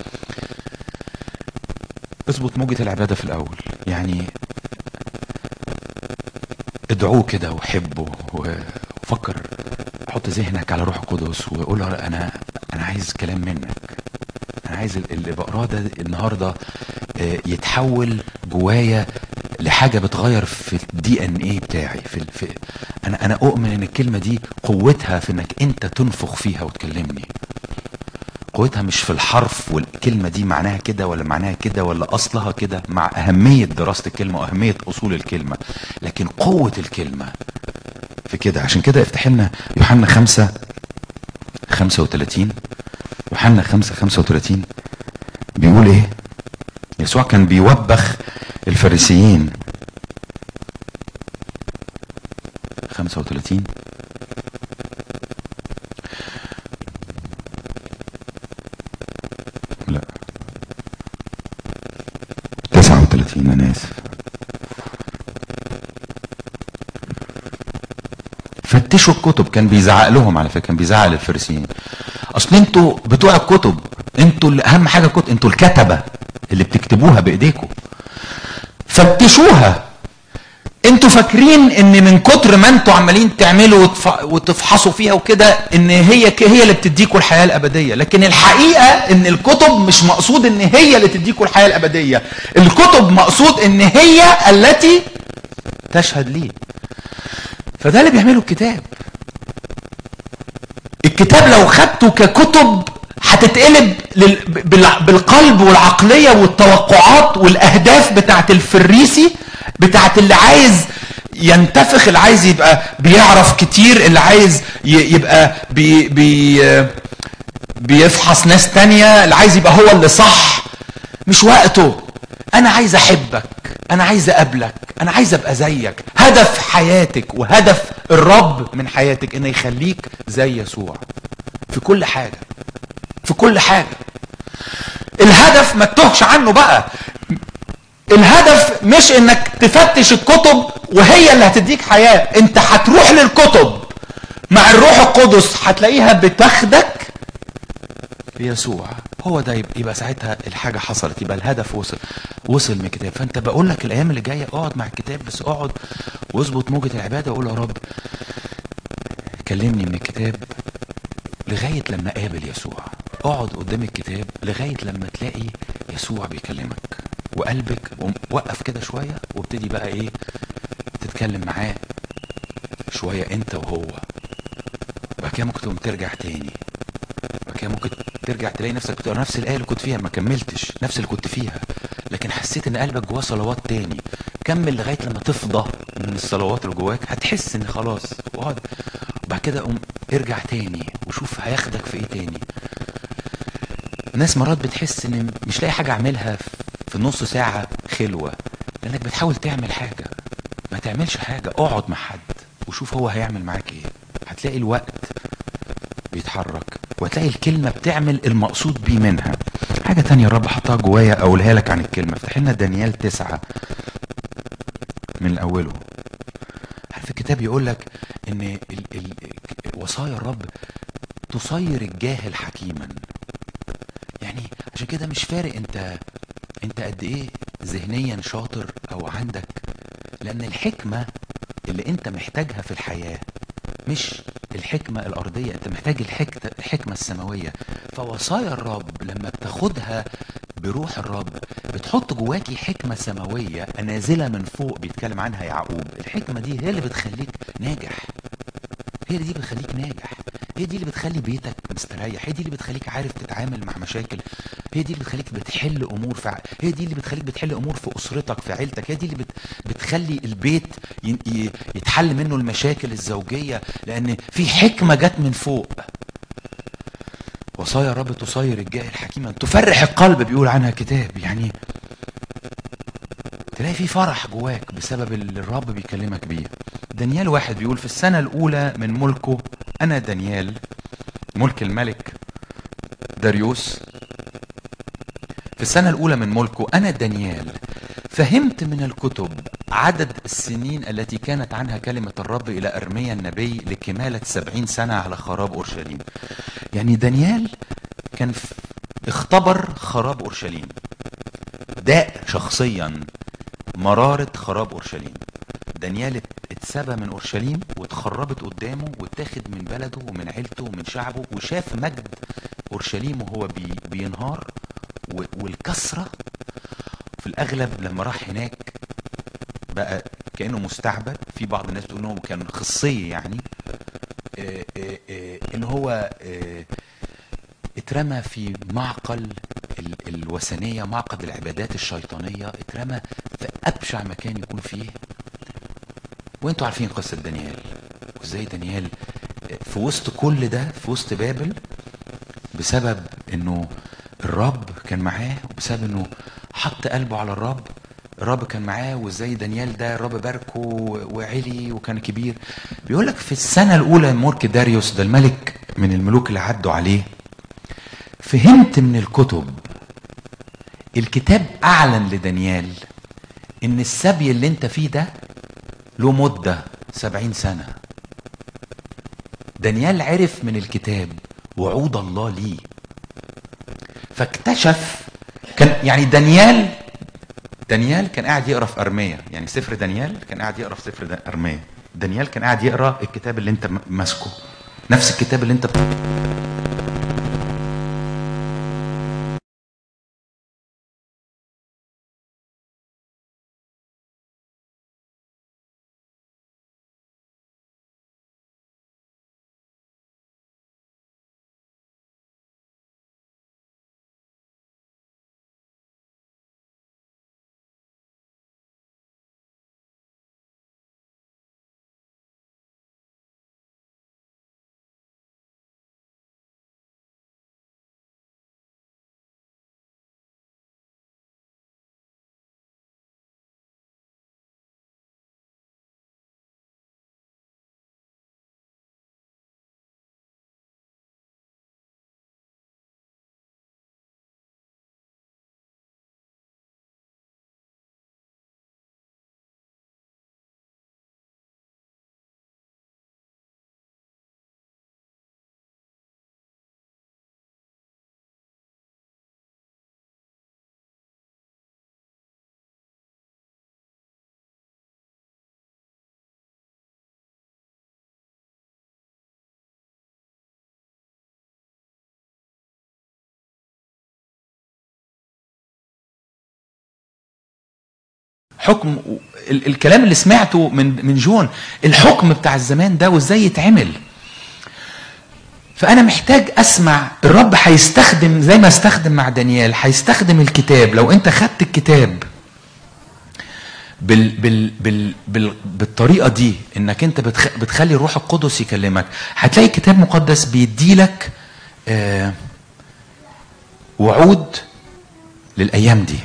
اظبط موجة العبادة في الاول يعني ادعوه كده وحبه و- وفكر حط ذهنك على روح القدس وقول له انا انا عايز كلام منك انا عايز ال- اللي بقراه ده النهارده آه، يتحول جوايا لحاجه بتغير في الدي ان ايه بتاعي في, ال- في انا انا اؤمن ان الكلمه دي قوتها في انك انت تنفخ فيها وتكلمني قوتها مش في الحرف والكلمة دي معناها كده ولا معناها كده ولا أصلها كده مع أهمية دراسة الكلمة وأهمية أصول الكلمة لكن قوة الكلمة في كده عشان كده افتح لنا يوحنا خمسة خمسة وتلاتين يوحنا خمسة خمسة وتلاتين بيقول ايه يسوع كان بيوبخ الفريسيين خمسة وتلاتين لا 39 انا اسف فتشوا الكتب كان بيزعق لهم على فكره كان بيزعق للفريسيين اصل انتوا بتوع الكتب انتوا اللي اهم حاجه كتب انتوا الكتبه اللي بتكتبوها بايديكم فتشوها انتوا فاكرين ان من كتر ما انتوا عمالين تعملوا وتف- وتفحصوا فيها وكده ان هي ك- هي اللي بتديكوا الحياه الابديه لكن الحقيقه ان الكتب مش مقصود ان هي اللي تديكوا الحياه الابديه الكتب مقصود ان هي التي تشهد ليه فده اللي بيعمله الكتاب الكتاب لو خدته ككتب هتتقلب لل... بال- بالقلب والعقلية والتوقعات والأهداف بتاعت الفريسي بتاعت اللي عايز ينتفخ اللي عايز يبقى بيعرف كتير اللي عايز ي... يبقى بي... بي... بيفحص ناس تانية اللي عايز يبقى هو اللي صح مش وقته انا عايز احبك انا عايز اقابلك انا عايز ابقى زيك هدف حياتك وهدف الرب من حياتك انه يخليك زي يسوع في كل حاجة في كل حاجة الهدف ما تتوهش عنه بقى الهدف مش انك تفتش الكتب وهي اللي هتديك حياة انت هتروح للكتب مع الروح القدس هتلاقيها بتاخدك ليسوع هو ده يبقى, يبقى ساعتها الحاجة حصلت يبقى الهدف وصل وصل من الكتاب فانت بقول لك الايام اللي جاية اقعد مع الكتاب بس اقعد واظبط موجة العبادة وقول يا رب كلمني من الكتاب لغاية لما قابل يسوع اقعد قدام الكتاب لغاية لما تلاقي يسوع بيكلمك وقلبك قوم وقف كده شوية وابتدي بقى ايه تتكلم معاه شوية انت وهو بعد كده ممكن تقوم ترجع تاني بعد كده ممكن ترجع تلاقي نفسك بتقرا نفس الآية اللي كنت فيها ما كملتش نفس اللي كنت فيها لكن حسيت ان قلبك جواه صلوات تاني كمل لغاية لما تفضى من الصلوات اللي جواك هتحس ان خلاص واقعد وبعد كده قوم ارجع تاني وشوف هياخدك في ايه تاني ناس مرات بتحس ان مش لاقي حاجة اعملها في نص ساعة خلوة لانك بتحاول تعمل حاجة ما تعملش حاجة اقعد مع حد وشوف هو هيعمل معاك ايه هتلاقي الوقت بيتحرك وهتلاقي الكلمة بتعمل المقصود بيه منها حاجة تانية الرب حطها جوايا اقولها لك عن الكلمة افتح لنا دانيال تسعة من اوله عارف الكتاب يقول لك ان ال ال وصايا الرب تصير الجاهل حكيما يعني عشان كده مش فارق انت انت قد ايه ذهنيا شاطر او عندك لان الحكمة اللي انت محتاجها في الحياة مش الحكمة الأرضية أنت محتاج الحك- الحكمة السماوية فوصايا الرب لما بتاخدها بروح الرب بتحط جواكي حكمة سماوية نازلة من فوق بيتكلم عنها يعقوب الحكمة دي هي اللي بتخليك ناجح هي دي اللي بتخليك ناجح هي دي اللي بتخلي بيتك مستريح هي دي اللي بتخليك عارف تتعامل مع مشاكل هي دي اللي بتخليك بتحل امور في ع- هي دي اللي بتخليك بتحل امور في اسرتك في عيلتك هي دي اللي بت... بتخلي البيت ي... ي... يتحل منه المشاكل الزوجيه لان في حكمه جت من فوق وصايا الرب تصير الجاهل حكيما تفرح القلب بيقول عنها كتاب يعني تلاقي في فرح جواك بسبب اللي الرب بيكلمك بيه دانيال واحد بيقول في السنة الأولى من ملكه أنا دانيال ملك الملك داريوس في السنة الأولى من ملكه أنا دانيال فهمت من الكتب عدد السنين التي كانت عنها كلمة الرب إلى أرميا النبي لكمالة سبعين سنة على خراب أورشليم يعني دانيال كان في اختبر خراب أورشليم داء شخصيا مرارة خراب أورشليم دانيال ات- اتسبى من أورشليم واتخربت قدامه واتاخد من بلده ومن عيلته ومن شعبه وشاف مجد أورشليم وهو بي بينهار و- والكسرة في الأغلب لما راح هناك بقى كأنه مستعبد في بعض الناس بتقول إنه كان خصية يعني آه، آه، آه، إن هو آه، اترمى في معقل ال- الوثنية معقد العبادات الشيطانية اترمى في أبشع مكان يكون فيه وانتوا عارفين قصة دانيال وازاي دانيال في وسط كل ده في وسط بابل بسبب انه الرب كان معاه وبسبب انه حط قلبه على الرب الرب كان معاه وازاي دانيال ده الرب باركه وعلي وكان كبير بيقول لك في السنة الأولى من ملك داريوس ده الملك من الملوك اللي عدوا عليه فهمت من الكتب الكتاب أعلن لدانيال إن السبي اللي أنت فيه ده له مدة سبعين سنة دانيال عرف من الكتاب وعود الله ليه فاكتشف كان يعني دانيال دانيال كان قاعد يقرا في ارميا يعني سفر دانيال كان قاعد يقرا في سفر دا- ارميا دانيال كان قاعد يقرا الكتاب اللي انت م- ماسكه نفس الكتاب اللي انت حكم ال- الكلام اللي سمعته من من جون الحكم بتاع الزمان ده وازاي يتعمل فانا محتاج اسمع الرب هيستخدم زي ما استخدم مع دانيال هيستخدم الكتاب لو انت خدت الكتاب بال بال بال بال بالطريقه دي انك انت بتخ بتخلي الروح القدس يكلمك هتلاقي الكتاب المقدس بيديلك آه وعود للايام دي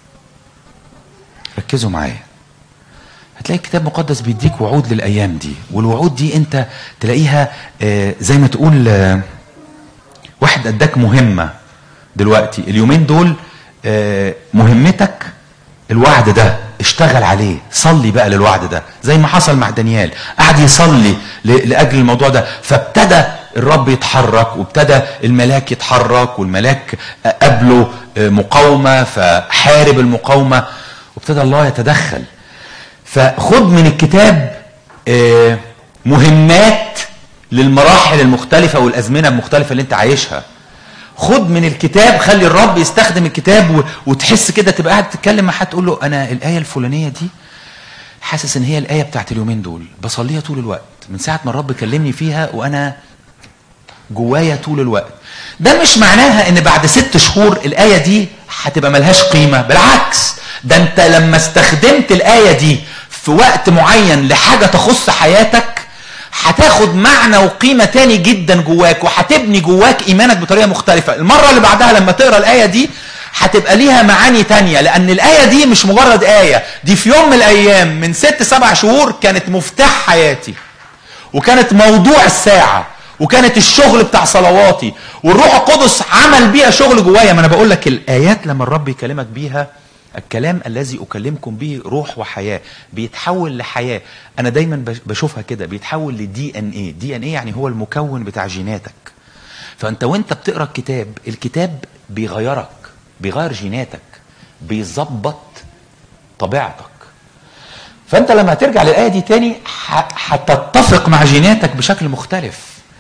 ركزوا معايا هتلاقي الكتاب المقدس بيديك وعود للايام دي والوعود دي انت تلاقيها آه زي ما تقول آه واحد اداك مهمه دلوقتي اليومين دول آه مهمتك الوعد ده اشتغل عليه صلي بقى للوعد ده زي ما حصل مع دانيال قعد يصلي ل- لاجل الموضوع ده فابتدى الرب يتحرك وابتدى الملاك يتحرك والملاك قابله مقاومه فحارب المقاومه وابتدى الله يتدخل فخد من الكتاب آه، مهمات للمراحل المختلفه والازمنه المختلفه اللي انت عايشها خد من الكتاب خلي الرب يستخدم الكتاب و... وتحس كده تبقى قاعد تتكلم مع حد تقول له انا الايه الفلانيه دي حاسس ان هي الايه بتاعت اليومين دول بصليها طول الوقت من ساعه ما الرب كلمني فيها وانا جوايا طول الوقت ده مش معناها ان بعد ست شهور الايه دي هتبقى ملهاش قيمه بالعكس ده انت لما استخدمت الايه دي في وقت معين لحاجه تخص حياتك هتاخد معنى وقيمه تاني جدا جواك وهتبني جواك ايمانك بطريقه مختلفه المره اللي بعدها لما تقرا الايه دي هتبقى ليها معاني تانية لان الايه دي مش مجرد ايه دي في يوم من الايام من ست سبع شهور كانت مفتاح حياتي وكانت موضوع الساعة وكانت الشغل بتاع صلواتي والروح القدس عمل بيها شغل جوايا ما انا بقول لك الايات لما الرب يكلمك بيها الكلام الذي اكلمكم به روح وحياه بيتحول لحياه انا دايما بش- بشوفها كده بيتحول لدي ان ايه دي ان ايه يعني هو المكون بتاع جيناتك فانت وانت بتقرا الكتاب الكتاب بيغيرك بيغير جيناتك بيظبط طبيعتك فانت لما هترجع للايه دي تاني ح- هتتفق مع جيناتك بشكل مختلف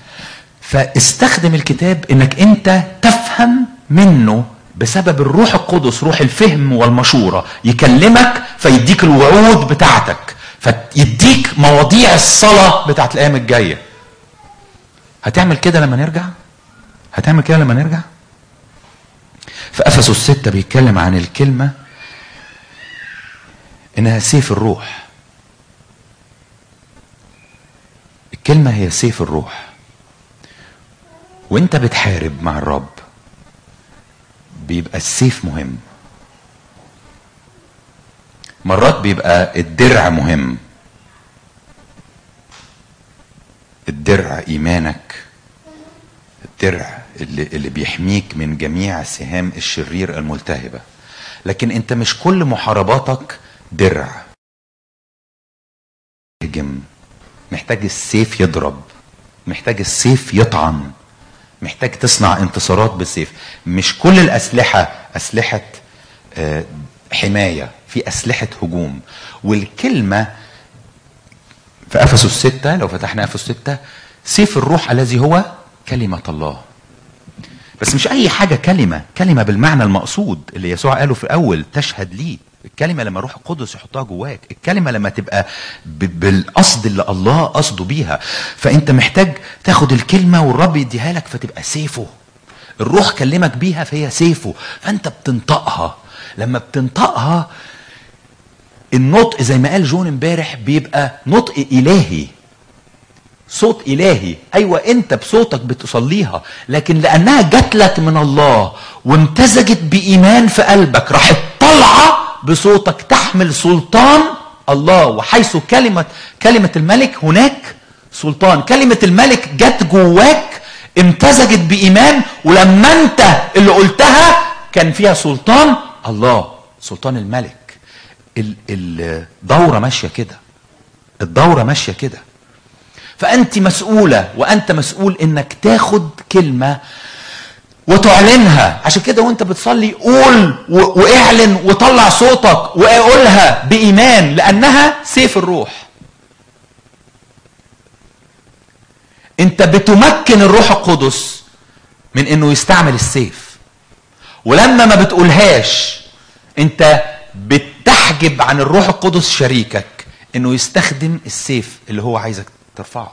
فاستخدم الكتاب انك انت تفهم منه بسبب الروح القدس روح الفهم والمشوره يكلمك فيديك الوعود بتاعتك فيديك مواضيع الصلاه بتاعت الايام الجايه هتعمل كده لما نرجع هتعمل كده لما نرجع في افسس الستة بيتكلم عن الكلمه انها سيف الروح الكلمه هي سيف الروح وانت بتحارب مع الرب بيبقى السيف مهم مرات بيبقى الدرع مهم الدرع ايمانك الدرع اللي, اللي بيحميك من جميع سهام الشرير الملتهبه لكن انت مش كل محارباتك درع هجم محتاج السيف يضرب محتاج السيف يطعن محتاج تصنع انتصارات بالسيف مش كل الأسلحة أسلحة آه، حماية في أسلحة هجوم والكلمة في أفسس الستة لو فتحنا أفسس الستة سيف الروح الذي هو كلمة الله بس مش اي حاجه كلمه كلمه بالمعنى المقصود اللي يسوع قاله في الاول تشهد لي الكلمه لما الروح القدس يحطها جواك الكلمه لما تبقى ب- بالقصد اللي الله قصده بيها فانت محتاج تاخد الكلمه والرب يديها لك فتبقى سيفه الروح كلمك بيها فهي سيفه فانت بتنطقها لما بتنطقها النطق زي ما قال جون امبارح بيبقى نطق الهي صوت الهي ايوه انت بصوتك بتصليها لكن لانها جات لك من الله وامتزجت بايمان في قلبك راحت طالعه بصوتك تحمل سلطان الله وحيث كلمه كلمه الملك هناك سلطان كلمه الملك جت جواك امتزجت بايمان ولما انت اللي قلتها كان فيها سلطان الله سلطان الملك ال- الدوره ماشيه كده الدوره ماشيه كده فانت مسؤوله وانت مسؤول انك تاخد كلمه وتعلنها عشان كده وانت بتصلي قول و- واعلن وطلع صوتك وقولها بايمان لانها سيف الروح انت بتمكن الروح القدس من انه يستعمل السيف ولما ما بتقولهاش انت بتحجب عن الروح القدس شريكك انه يستخدم السيف اللي هو عايزك ترفعه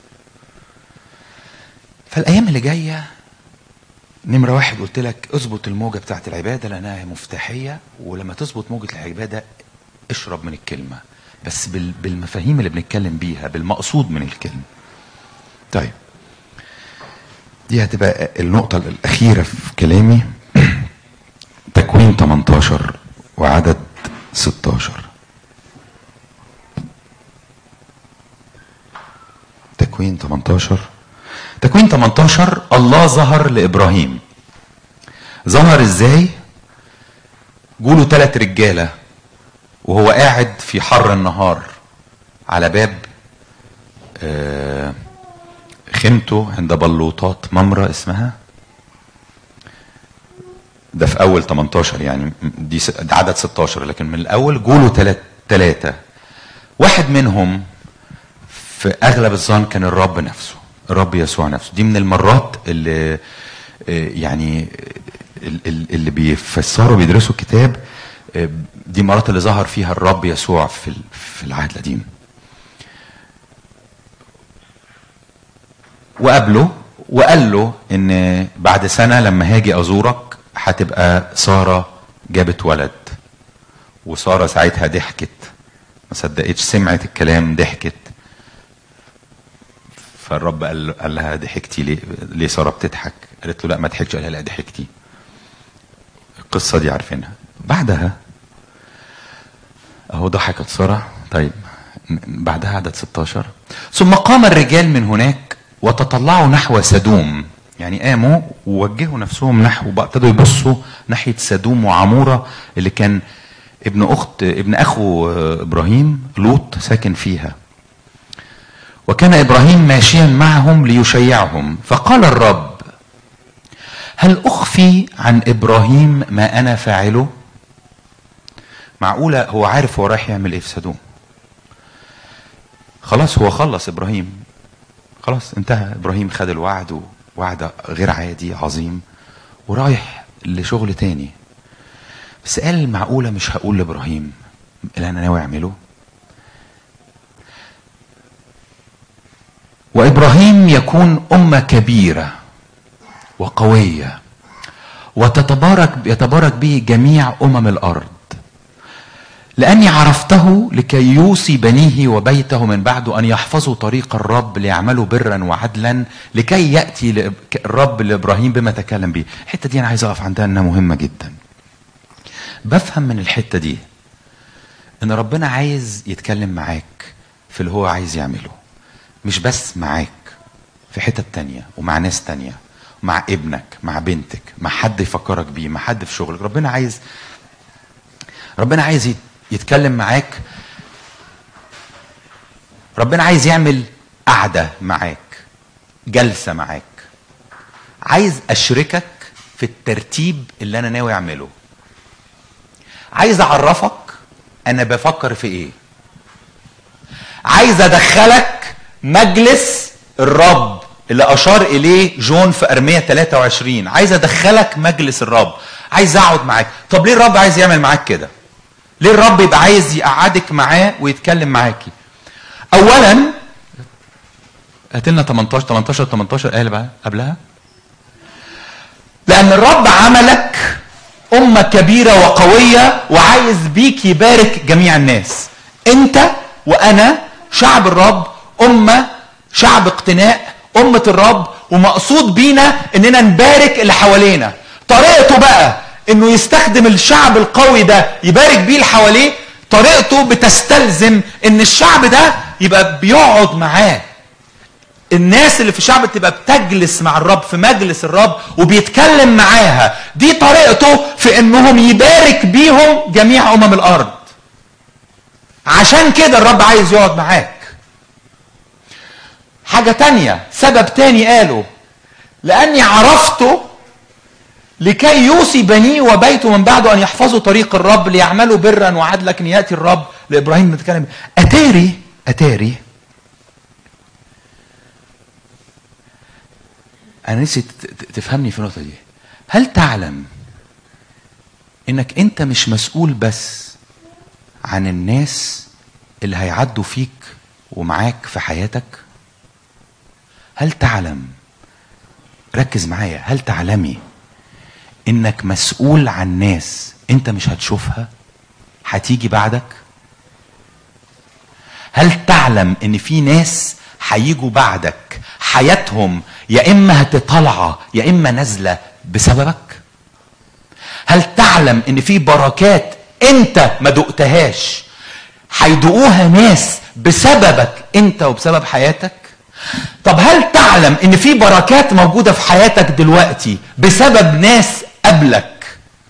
فالايام اللي جايه نمرة واحد قلت لك اظبط الموجة بتاعت العبادة لأنها مفتاحية ولما تظبط موجة العبادة اشرب من الكلمة بس بال- بالمفاهيم اللي بنتكلم بيها بالمقصود من الكلمة طيب دي هتبقى النقطة الأخيرة في كلامي تكوين 18 وعدد 16 تكوين 18 تكوين 18 الله ظهر لابراهيم ظهر ازاي جوله ثلاث رجاله وهو قاعد في حر النهار على باب آه، خيمته عند بلوطات ممرة اسمها ده في اول 18 يعني دي س- ده عدد 16 لكن من الاول جوله ثلاث ثلاثه واحد منهم في اغلب الظن كان الرب نفسه الرب يسوع نفسه دي من المرات اللي آه، يعني ال- ال- اللي بيفسروا بيدرسوا الكتاب آه، دي مرات اللي ظهر فيها الرب يسوع في ال- في العهد القديم وقابله وقال له ان بعد سنه لما هاجي ازورك هتبقى ساره جابت ولد وساره ساعتها ضحكت ما صدقتش سمعت الكلام ضحكت فالرب قال قال لها ضحكتي ليه ليه ساره بتضحك قالت له لا ما ضحكتش قال لها لا ضحكتي القصه دي عارفينها بعدها اهو ضحكت ساره طيب م- بعدها عدد 16 ثم قام الرجال من هناك وتطلعوا نحو سدوم يعني قاموا ووجهوا نفسهم نحو بقى ابتدوا يبصوا ناحيه سدوم وعموره اللي كان ابن اخت ابن اخو آه، ابراهيم لوط ساكن فيها وكان ابراهيم ماشيا معهم ليشيعهم فقال الرب هل اخفي عن ابراهيم ما انا فاعله معقوله هو عارف هو رايح يعمل ايه في سدوم خلاص هو خلص ابراهيم خلاص انتهى ابراهيم خد الوعد وعد غير عادي عظيم ورايح لشغل تاني بس قال معقوله مش هقول لابراهيم اللي انا ناوي اعمله وابراهيم يكون امه كبيره وقويه وتتبارك يتبارك به جميع امم الارض لاني عرفته لكي يوصي بنيه وبيته من بعده ان يحفظوا طريق الرب ليعملوا برا وعدلا لكي ياتي لإب- الرب لابراهيم بما تكلم به الحته دي انا عايز اقف عندها انها مهمه جدا بفهم من الحته دي ان ربنا عايز يتكلم معاك في اللي هو عايز يعمله مش بس معاك في حتة تانية ومع ناس تانية مع ابنك مع بنتك مع حد يفكرك بيه مع حد في شغلك ربنا عايز ربنا عايز يت- يتكلم معاك ربنا عايز يعمل قعدة معاك جلسة معاك عايز أشركك في الترتيب اللي أنا ناوي أعمله عايز أعرفك أنا بفكر في إيه عايز ادخلك مجلس الرب اللي اشار اليه جون في ارميه 23 عايز ادخلك مجلس الرب عايز اقعد معاك طب ليه الرب عايز يعمل معاك كده ليه الرب يبقى عايز يقعدك معاه ويتكلم معاكي اولا هات لنا 18 18 18 ايه اللي بقى قبلها لان الرب عملك امه كبيره وقويه وعايز بيك يبارك جميع الناس انت وانا شعب الرب امه شعب اقتناء امه الرب ومقصود بينا اننا نبارك اللي حوالينا طريقته بقى انه يستخدم الشعب القوي ده يبارك بيه اللي حواليه طريقته بتستلزم ان الشعب ده يبقى بيقعد معاه الناس اللي في الشعب تبقى بتجلس مع الرب في مجلس الرب وبيتكلم معاها دي طريقته في انهم يبارك بيهم جميع امم الارض عشان كده الرب عايز يقعد معاك حاجة تانية سبب تاني قاله لأني عرفته لكي يوصي بنيه وبيته من بعده أن يحفظوا طريق الرب ليعملوا برا وعدلا لكن يأتي الرب لإبراهيم بنتكلم أتاري أتاري انا نفسي ت- ت- تفهمني في النقطه دي هل تعلم انك انت مش مسؤول بس عن الناس اللي هيعدوا فيك ومعاك في حياتك هل تعلم ركز معايا هل تعلمي انك مسؤول عن ناس انت مش هتشوفها هتيجي بعدك هل تعلم ان في ناس هيجوا بعدك حياتهم يا اما هتطلع يا اما نازله بسببك هل تعلم ان في بركات انت ما دقتهاش هيدوقوها ناس بسببك انت وبسبب حياتك طب هل تعلم ان في بركات موجوده في حياتك دلوقتي بسبب ناس قبلك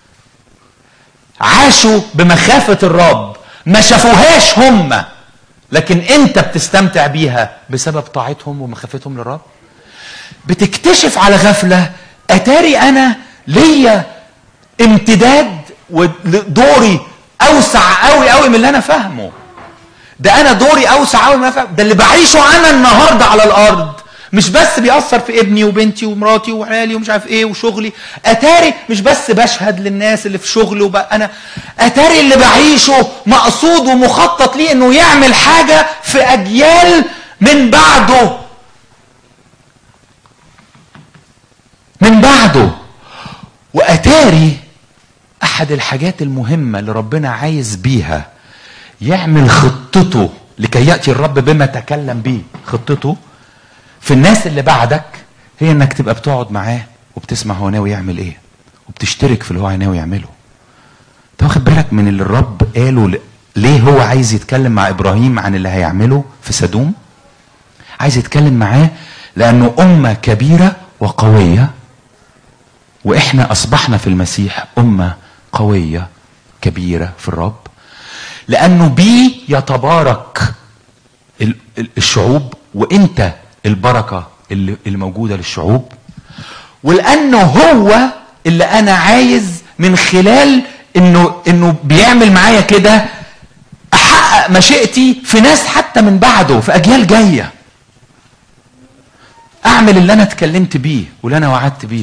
عاشوا بمخافه الرب ما شافوهاش هم لكن انت بتستمتع بيها بسبب طاعتهم ومخافتهم للرب بتكتشف على غفله اتاري انا ليا امتداد ودوري اوسع قوي قوي من اللي انا فاهمه ده انا دوري اوسع قوي من اللي انا فاهمه ده اللي بعيشه انا النهارده على الارض مش بس بيأثر في ابني وبنتي ومراتي وعيالي ومش عارف ايه وشغلي اتاري مش بس بشهد للناس اللي في شغلي وبقى انا اتاري اللي بعيشه مقصود ومخطط ليه انه يعمل حاجه في اجيال من بعده من بعده واتاري احد الحاجات المهمه اللي ربنا عايز بيها يعمل خطته لكي ياتي الرب بما تكلم به خطته في الناس اللي بعدك هي انك تبقى بتقعد معاه وبتسمع هو ناوي يعمل ايه وبتشترك في اللي هو ناوي يعمله انت واخد بالك من اللي الرب قاله ل- ليه هو عايز يتكلم مع ابراهيم عن اللي هيعمله في سدوم عايز يتكلم معاه لانه امه كبيره وقويه واحنا اصبحنا في المسيح امه قويه كبيره في الرب لانه بيه يتبارك ال- ال- الشعوب وانت البركه اللي اللي موجوده للشعوب ولانه هو اللي انا عايز من خلال انه انه بيعمل معايا كده احقق مشيئتي في ناس حتى من بعده في اجيال جايه اعمل اللي انا اتكلمت بيه واللي انا وعدت بيه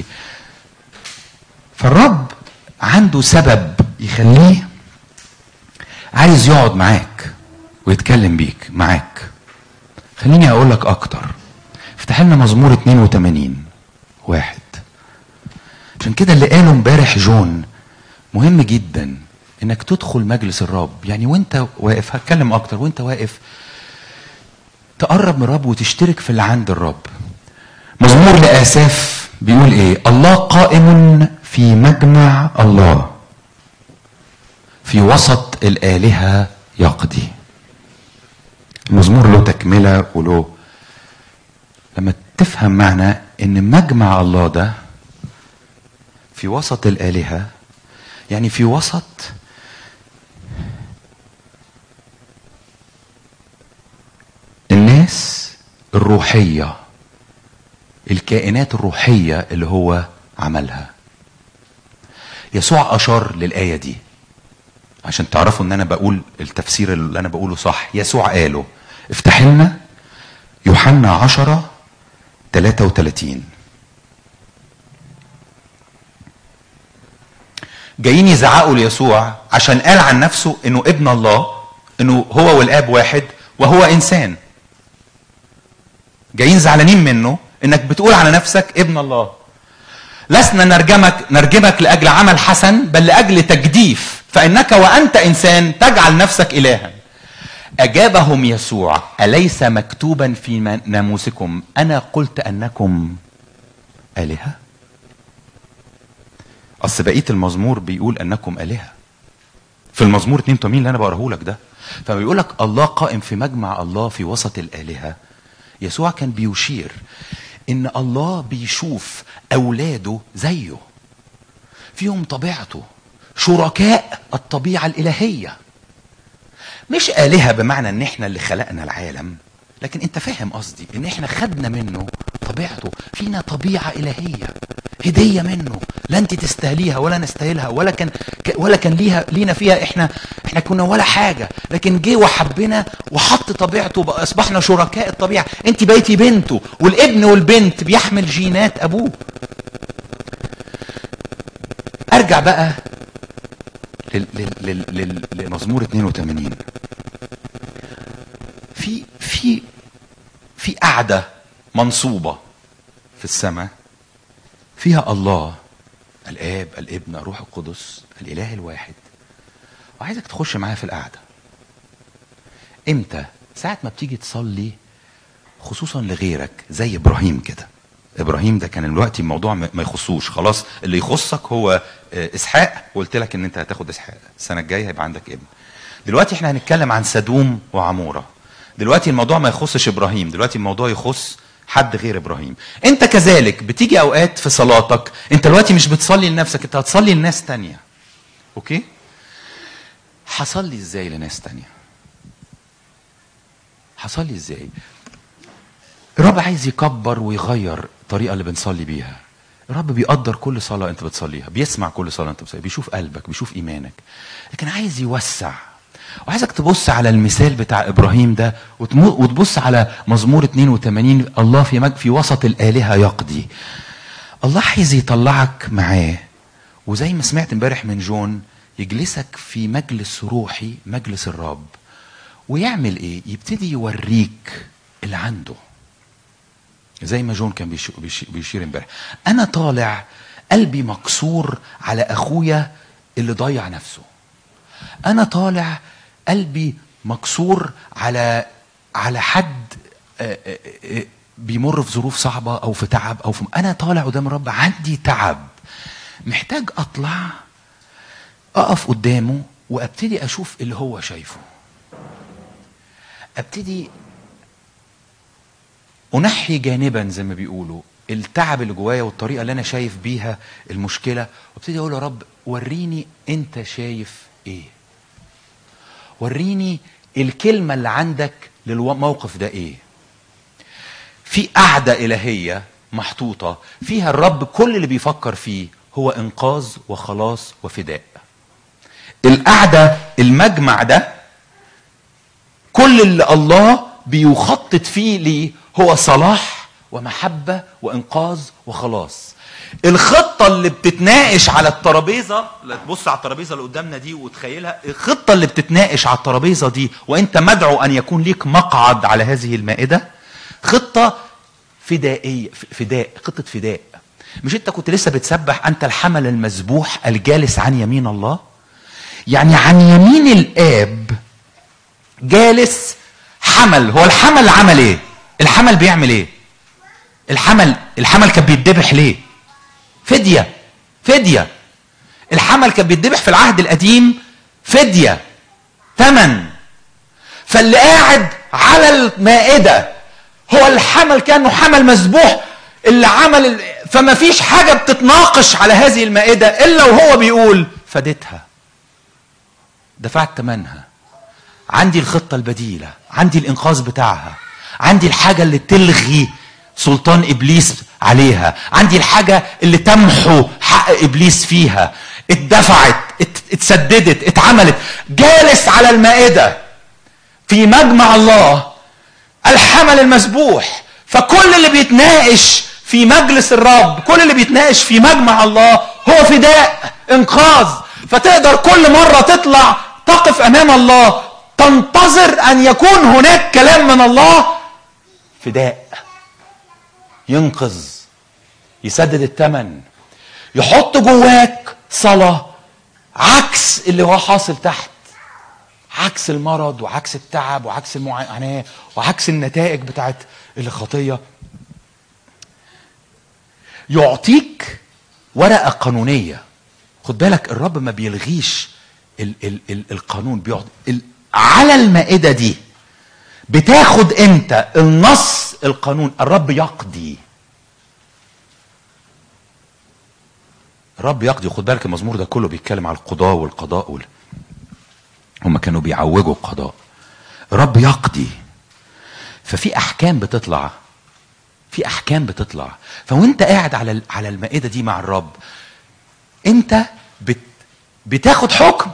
فالرب عنده سبب يخليه عايز يقعد معاك ويتكلم بيك معاك خليني اقول لك اكتر افتح لنا مزمور 82 واحد عشان كده اللي قاله امبارح جون مهم جدا انك تدخل مجلس الرب يعني وانت واقف هتكلم اكتر وانت واقف تقرب من الرب وتشترك في اللي عند الرب مزمور لآساف بيقول ايه الله قائم في مجمع الله في وسط الآلهة يقضي المزمور له تكملة وله لما تفهم معنى ان مجمع الله ده في وسط الآلهة يعني في وسط الناس الروحية الكائنات الروحية اللي هو عملها يسوع أشار للآية دي عشان تعرفوا ان انا بقول التفسير اللي انا بقوله صح يسوع قاله افتح لنا يوحنا 10 33 جايين يزعقوا ليسوع عشان قال عن نفسه انه ابن الله انه هو والاب واحد وهو انسان جايين زعلانين منه انك بتقول على نفسك ابن الله لسنا نرجمك نرجمك لاجل عمل حسن بل لاجل تجديف فانك وانت انسان تجعل نفسك الها اجابهم يسوع اليس مكتوبا في ناموسكم انا قلت انكم الهه اصل بقيه المزمور بيقول انكم الهه في المزمور 82 اللي انا بقراه لك ده فبيقول لك الله قائم في مجمع الله في وسط الالهه يسوع كان بيشير ان الله بيشوف اولاده زيه فيهم طبيعته شركاء الطبيعه الالهيه مش الهه بمعنى ان احنا اللي خلقنا العالم لكن انت فاهم قصدي ان احنا خدنا منه طبيعته فينا طبيعه الهيه هديه منه لا انت تستاهليها ولا نستاهلها ولا كان ولا كان ليها لينا فيها احنا احنا كنا ولا حاجه لكن جه وحبنا وحط طبيعته بقى اصبحنا شركاء الطبيعه انت بقيتي بنته والابن والبنت بيحمل جينات ابوه ارجع بقى لل- لل- لل- لل- لمزمور 82 في في في قعده منصوبه في السماء فيها الله الاب الابن الروح القدس الاله الواحد وعايزك تخش معايا في القعده امتى ساعه ما بتيجي تصلي خصوصا لغيرك زي ابراهيم كده ابراهيم ده كان دلوقتي الموضوع ما ما يخصوش خلاص اللي يخصك هو آه، اسحاق وقلت لك ان انت هتاخد اسحاق السنه الجايه هيبقى عندك ابن دلوقتي احنا هنتكلم عن سدوم وعموره دلوقتي الموضوع ما يخصش ابراهيم دلوقتي الموضوع يخص حد غير ابراهيم انت كذلك بتيجي اوقات في صلاتك انت دلوقتي مش بتصلي لنفسك انت هتصلي لناس تانية اوكي هصلي ازاي لناس تانية هصلي ازاي الرب عايز يكبر ويغير الطريقه اللي بنصلي بيها الرب بيقدر كل صلاه انت بتصليها بيسمع كل صلاه انت بتصليها بيشوف قلبك بيشوف ايمانك لكن عايز يوسع وعايزك تبص على المثال بتاع ابراهيم ده وتمو- وتبص على مزمور 82 الله في مج في وسط الالهه يقضي الله عايز يطلعك معاه وزي ما سمعت امبارح من جون يجلسك في مجلس روحي مجلس الرب ويعمل ايه يبتدي يوريك اللي عنده زي ما جون كان بيش- بيش- بيشير امبارح انا طالع قلبي مكسور على اخويا اللي ضيع نفسه انا طالع قلبي مكسور على على حد آه، آه، آه، بيمر في ظروف صعبه او في تعب او في انا طالع قدام الرب عندي تعب محتاج اطلع اقف قدامه وابتدي اشوف اللي هو شايفه ابتدي انحي جانبا زي ما بيقولوا التعب اللي جوايا والطريقه اللي انا شايف بيها المشكله وابتدي اقول يا رب وريني انت شايف ايه وريني الكلمه اللي عندك للموقف ده ايه في قعده الهيه محطوطه فيها الرب كل اللي بيفكر فيه هو انقاذ وخلاص وفداء القعده المجمع ده كل اللي الله بيخطط فيه ليه هو صلاح ومحبة وإنقاذ وخلاص الخطة اللي بتتناقش على الترابيزة لا تبص على الترابيزة اللي قدامنا دي وتخيلها الخطة اللي بتتناقش على الترابيزة دي وانت مدعو ان يكون ليك مقعد على هذه المائدة خطة فدائية ف- فداء خطة فداء مش انت كنت لسه بتسبح انت الحمل المذبوح الجالس عن يمين الله يعني عن يمين الاب جالس حمل هو الحمل عمل ايه الحمل بيعمل ايه الحمل الحمل كان بيتذبح ليه فدية فدية الحمل كان بيتذبح في العهد القديم فدية ثمن فاللي قاعد على المائدة هو الحمل كأنه حمل مذبوح اللي عمل ال- فما فيش حاجة بتتناقش على هذه المائدة إلا وهو بيقول فديتها دفعت ثمنها عندي الخطة البديلة عندي الإنقاذ بتاعها عندي الحاجة اللي تلغي سلطان إبليس عليها عندي الحاجة اللي تمحو حق إبليس فيها اتدفعت ات- اتسددت اتعملت جالس على المائدة في مجمع الله الحمل المذبوح فكل اللي بيتناقش في مجلس الرب كل اللي بيتناقش في مجمع الله هو فداء انقاذ فتقدر كل مرة تطلع تقف امام الله تنتظر ان يكون هناك كلام من الله فداء ينقذ يسدد الثمن يحط جواك صلاة عكس اللي هو حاصل تحت عكس المرض وعكس التعب وعكس المعاناة وعكس النتائج بتاعت الخطية يعطيك ورقة قانونية خد بالك الرب ما بيلغيش ال ال ال القانون بيعطي ال على المائدة دي بتاخد انت النص القانون الرب يقضي الرب يقضي خد بالك المزمور ده كله بيتكلم على القضاء والقضاء وال... هم كانوا بيعوجوا القضاء الرب يقضي ففي احكام بتطلع في احكام بتطلع فوانت قاعد على ال- على المائده دي مع الرب انت بت بتاخد حكم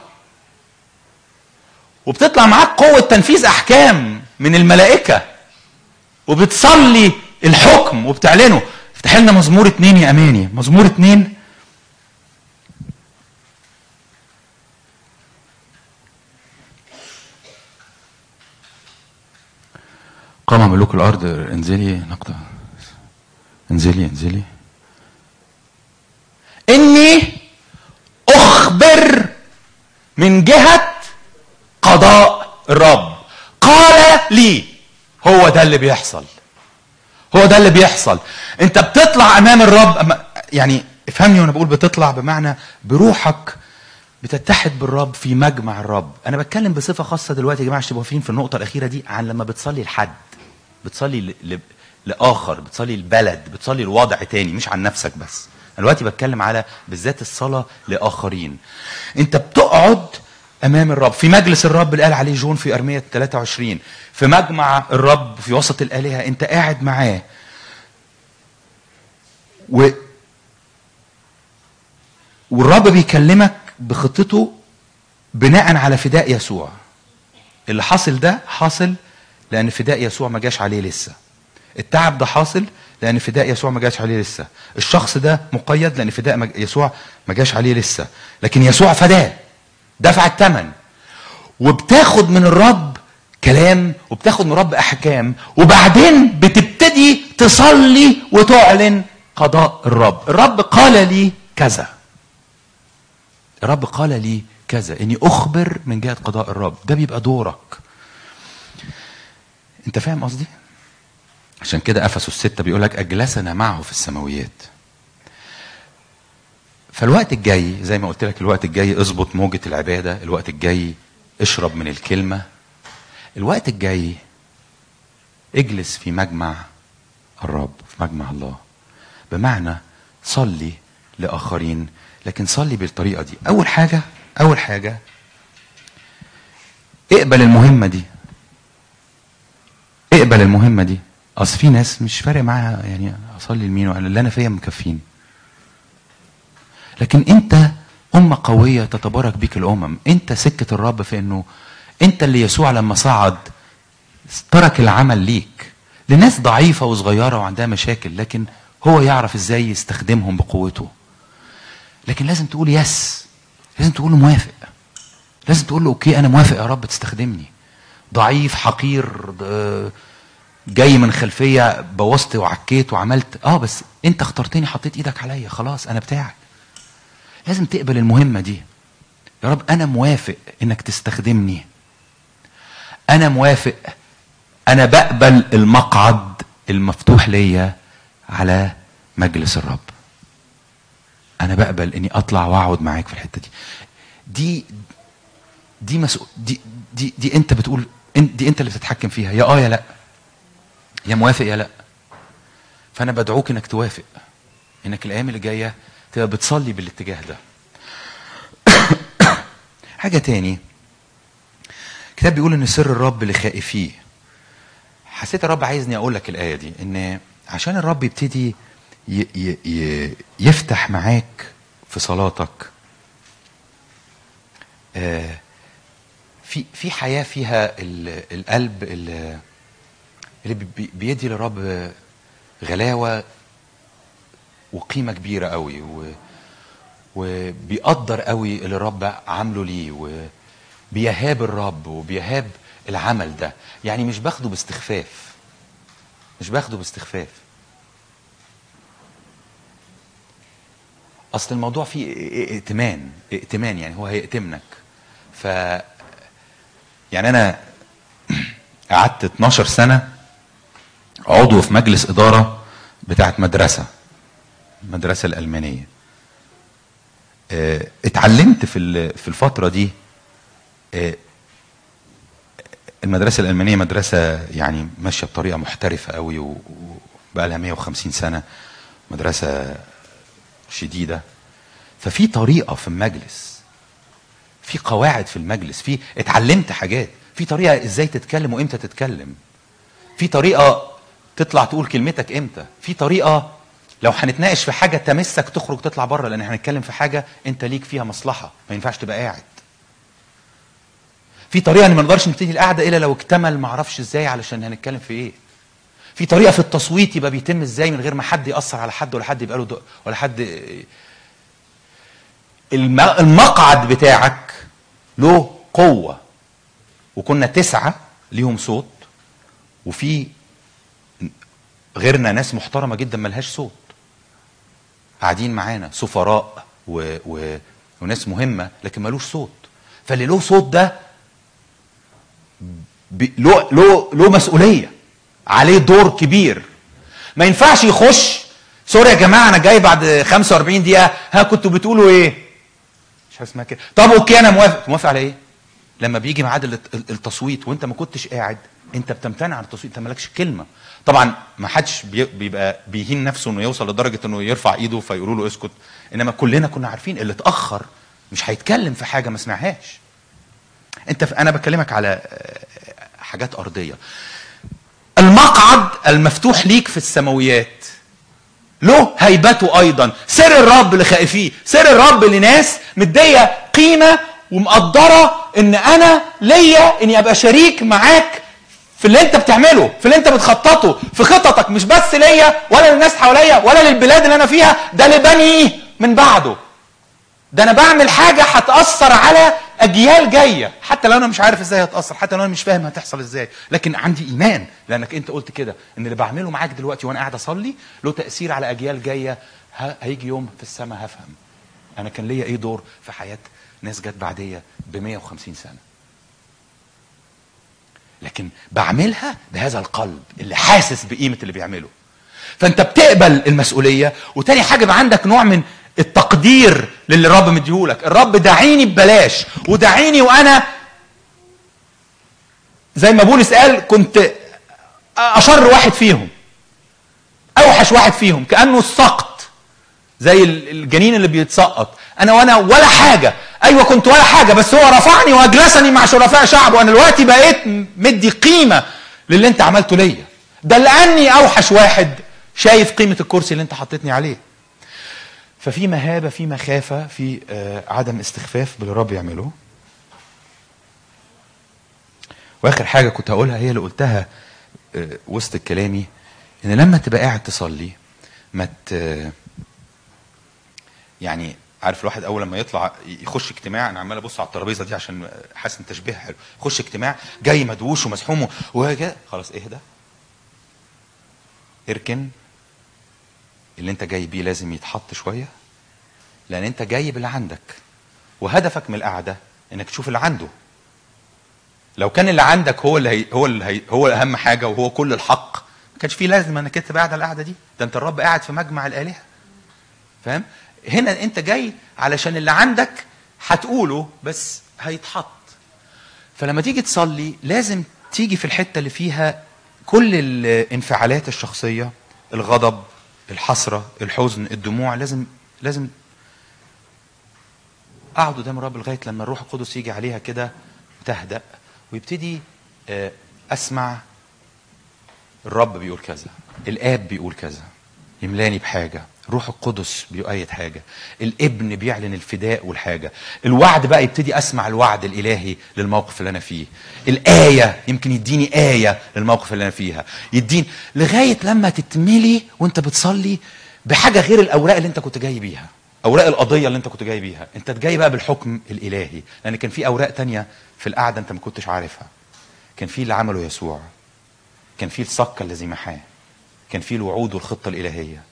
وبتطلع معاك قوه تنفيذ احكام من الملائكه وبتصلي الحكم وبتعلنه افتح لنا مزمور اتنين يا اماني مزمور اتنين قام ملوك الارض انزلي نقطه انزلي انزلي اني اخبر من جهه قضاء الرب قال لي هو ده اللي بيحصل هو ده اللي بيحصل انت بتطلع امام الرب أما يعني افهمني وانا بقول بتطلع بمعنى بروحك بتتحد بالرب في مجمع الرب انا بتكلم بصفه خاصه دلوقتي يا جماعه عشان تبقوا فاهمين في النقطه الاخيره دي عن لما بتصلي لحد بتصلي ل... ل... لاخر بتصلي البلد بتصلي لوضع تاني مش عن نفسك بس أنا دلوقتي بتكلم على بالذات الصلاه لاخرين انت بتقعد امام الرب في مجلس الرب اللي قال عليه جون في ارميه 23 في مجمع الرب في وسط الالهه انت قاعد معاه و والرب بيكلمك بخطته بناء على فداء يسوع اللي حاصل ده حاصل لان فداء يسوع ما جاش عليه لسه التعب ده حاصل لان فداء يسوع ما جاش عليه لسه الشخص ده مقيد لان فداء ما- يسوع ما جاش عليه لسه لكن يسوع فداه دفع الثمن وبتاخد من الرب كلام وبتاخد من الرب احكام وبعدين بتبتدي تصلي وتعلن قضاء الرب الرب قال لي كذا الرب قال لي كذا اني اخبر من جهه قضاء الرب ده بيبقى دورك انت فاهم قصدي عشان كده افسس الستة بيقول لك اجلسنا معه في السماويات فالوقت الجاي زي ما قلت لك الوقت الجاي اظبط موجة العبادة الوقت الجاي اشرب من الكلمة الوقت الجاي اجلس في مجمع الرب في مجمع الله بمعنى صلي لآخرين لكن صلي بالطريقة دي أول حاجة أول حاجة اقبل المهمة دي اقبل المهمة دي أصل في ناس مش فارق معاها يعني أصلي لمين ولا اللي أنا فيا مكفين لكن أنت أمة قوية تتبارك بيك الأمم أنت سكة الرب في أنه أنت اللي يسوع لما صعد ترك العمل ليك لناس ضعيفة وصغيرة وعندها مشاكل لكن هو يعرف ازاي يستخدمهم بقوته لكن لازم تقول يس لازم تقول له موافق لازم تقول له اوكي انا موافق يا رب تستخدمني ضعيف حقير ض- جاي من خلفيه بوظت وعكيت وعملت اه بس انت اخترتني حطيت ايدك عليا خلاص انا بتاعك لازم تقبل المهمه دي يا رب انا موافق انك تستخدمني انا موافق انا بقبل المقعد المفتوح ليا على مجلس الرب انا بقبل اني اطلع واقعد معاك في الحته دي دي دي مسؤول دي دي دي انت بتقول إن- دي انت اللي بتتحكم فيها يا اه يا لا يا موافق يا لا فانا بدعوك انك توافق انك الايام اللي جايه تبقى بتصلي بالاتجاه ده حاجه تاني الكتاب بيقول ان سر الرب لخائفيه حسيت الرب عايزني اقول لك الايه دي ان عشان الرب يبتدي ي ي ي يفتح معاك في صلاتك آه، في في حياه فيها ال- القلب اللي اللي بي- بيدي للرب غلاوه وقيمه كبيره قوي و وبيقدر قوي اللي الرب عامله ليه وبيهاب الرب وبيهاب العمل ده يعني مش باخده باستخفاف مش باخده باستخفاف اصل الموضوع فيه ائتمان ائتمان يعني هو هيأتمنك ف يعني انا قعدت 12 سنه عضو في مجلس اداره بتاعت مدرسه المدرسه الالمانيه آه، اتعلمت في ال- في الفتره دي آه، المدرسه الالمانيه مدرسه يعني ماشيه بطريقه محترفه قوي وبقى لها 150 سنه مدرسه شديده ففي طريقه في المجلس في قواعد في المجلس في اتعلمت حاجات في طريقه ازاي تتكلم وامتى تتكلم في طريقه تطلع تقول كلمتك امتى في طريقه لو هنتناقش في حاجه تمسك تخرج تطلع بره لان هنتكلم في حاجه انت ليك فيها مصلحه ما ينفعش تبقى قاعد في طريقه ان ما نقدرش نبتدي القعده الا لو اكتمل ما اعرفش ازاي علشان هنتكلم في ايه في طريقه في التصويت يبقى بيتم ازاي من غير ما حد ياثر على حد ولا حد يبقى له دق- ولا حد الم- المقعد بتاعك له قوه وكنا تسعه ليهم صوت وفي غيرنا ناس محترمه جدا ملهاش صوت قاعدين معانا سفراء و... و... وناس مهمه لكن ملوش صوت فاللي له صوت ده ب... له له له مسؤوليه عليه دور كبير ما ينفعش يخش سوري يا جماعه انا جاي بعد 45 دقيقه ها كنتوا بتقولوا ايه مش عارف اسمها كده طب اوكي انا موافق موافق على ايه لما بيجي ميعاد الت- التصويت وانت ما كنتش قاعد انت بتمتنع عن التصويت انت مالكش كلمه طبعا ما حدش بي- بيبقى بيهين نفسه انه يوصل لدرجه انه يرفع ايده فيقولوا له اسكت انما كلنا كنا عارفين اللي اتاخر مش هيتكلم في حاجه ما سمعهاش انت ف... انا بكلمك على آه، حاجات ارضيه المقعد المفتوح ليك في السماويات له هيبته ايضا سر الرب لخائفيه سر الرب لناس مديه قيمه ومقدره ان انا ليا اني ابقى شريك معاك في اللي انت بتعمله في اللي انت بتخططه في خططك مش بس ليا ولا للناس حواليا ولا للبلاد اللي انا فيها ده لبني من بعده ده انا بعمل حاجه هتاثر على اجيال جايه حتى لو انا مش عارف ازاي هتاثر حتى لو انا مش فاهم هتحصل ازاي لكن عندي ايمان لانك انت قلت كده ان اللي بعمله معاك دلوقتي وانا قاعد اصلي له تاثير على اجيال جايه ه- هيجي يوم في السماء هفهم انا كان ليا ايه دور في حياه ناس جت بعديه ب 150 سنه لكن بعملها بهذا القلب اللي حاسس بقيمه اللي بيعمله فانت بتقبل المسؤوليه وتاني حاجه يبقى عندك نوع من التقدير للي الرب مديهولك الرب دعيني ببلاش ودعيني وانا زي ما بولس قال كنت اشر واحد فيهم اوحش واحد فيهم كانه السقط زي ال- الجنين اللي بيتسقط انا وانا ولا حاجه ايوه كنت ولا حاجه بس هو رفعني واجلسني مع شرفاء شعبه وانا دلوقتي بقيت م- مدي قيمه للي انت عملته ليا ده لاني اوحش واحد شايف قيمه الكرسي اللي انت حطيتني عليه ففي مهابه في مخافه في آه، عدم استخفاف باللي الرب يعمله واخر حاجه كنت هقولها هي اللي قلتها آه، وسط كلامي ان لما تبقى قاعد تصلي ما ت... يعني عارف الواحد اول لما يطلع يخش اجتماع انا عمال ابص على الترابيزه دي عشان حاسس ان تشبيه حلو يخش اجتماع جاي مدووش ومزحوم وهكذا خلاص اهدى اركن اللي انت جاي بيه لازم يتحط شويه لان انت جاي باللي عندك وهدفك من القعده انك تشوف اللي عنده لو كان اللي عندك هو اللي هي هو اللي هي هو اهم حاجه وهو كل الحق ما كانش فيه لازم انك انت قاعد على القعده دي ده انت الرب قاعد في مجمع الالهه فاهم هنا انت جاي علشان اللي عندك هتقوله بس هيتحط فلما تيجي تصلي لازم تيجي في الحته اللي فيها كل الانفعالات الشخصيه الغضب الحسره الحزن الدموع لازم لازم اقعد قدام الرب لغايه لما الروح القدس يجي عليها كده تهدأ ويبتدي آه، اسمع الرب بيقول كذا الاب بيقول كذا يملاني بحاجه الروح القدس بيؤيد حاجه الابن بيعلن الفداء والحاجه الوعد بقى يبتدي اسمع الوعد الالهي للموقف اللي انا فيه الايه يمكن يديني ايه للموقف اللي انا فيها يديني لغايه لما تتملي وانت بتصلي بحاجه غير الاوراق اللي انت كنت جاي بيها اوراق القضيه اللي انت كنت جاي بيها انت جاي بقى بالحكم الالهي لان كان في اوراق تانية في القعده انت ما كنتش عارفها كان في اللي عمله يسوع كان في الصك الذي محاه كان في الوعود والخطه الالهيه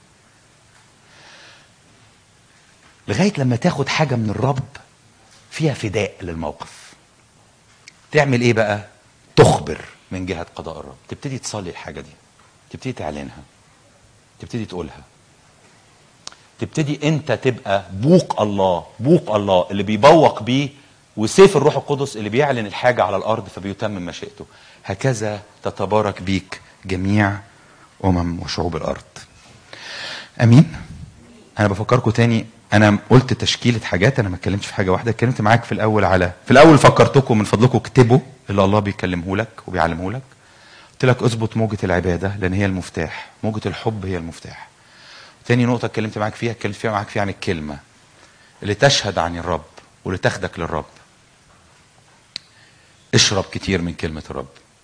لغايه لما تاخد حاجه من الرب فيها فداء للموقف تعمل ايه بقى تخبر من جهه قضاء الرب تبتدي تصلي الحاجه دي تبتدي تعلنها تبتدي تقولها تبتدي انت تبقى بوق الله بوق الله اللي بيبوق بيه وسيف الروح القدس اللي بيعلن الحاجه على الارض فبيتمم مشيئته هكذا تتبارك بيك جميع امم وشعوب الارض امين انا بفكركم تاني انا قلت تشكيله حاجات انا ما اتكلمتش في حاجه واحده اتكلمت معاك في الاول على في الاول فكرتكم من فضلكم اكتبوا اللي الله بيكلمه لك وبيعلمه لك قلت لك اظبط موجه العباده لان هي المفتاح موجه الحب هي المفتاح تاني نقطه اتكلمت معاك فيها اتكلمت فيها معاك فيها عن الكلمه اللي تشهد عن الرب واللي تاخدك للرب اشرب كتير من كلمه الرب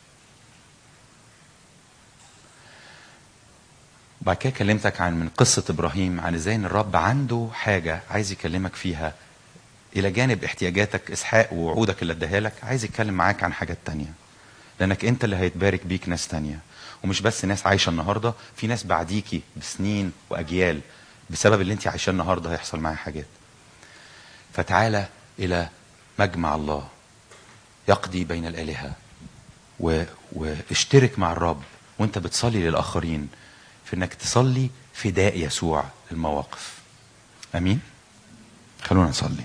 بعد كده كلمتك عن من قصة إبراهيم عن إزاي إن الرب عنده حاجة عايز يكلمك فيها إلى جانب احتياجاتك إسحاق ووعودك اللي اداها لك عايز يتكلم معاك عن حاجات تانية لانك انت اللي هيتبارك بيك ناس تانية ومش بس ناس عايشه النهارده في ناس بعديكي بسنين واجيال بسبب اللي انت عايشاه النهارده هيحصل معاها حاجات فتعالى الى مجمع الله يقضي بين الالهه و... واشترك مع الرب وانت بتصلي للاخرين في انك تصلي فداء يسوع المواقف امين خلونا نصلي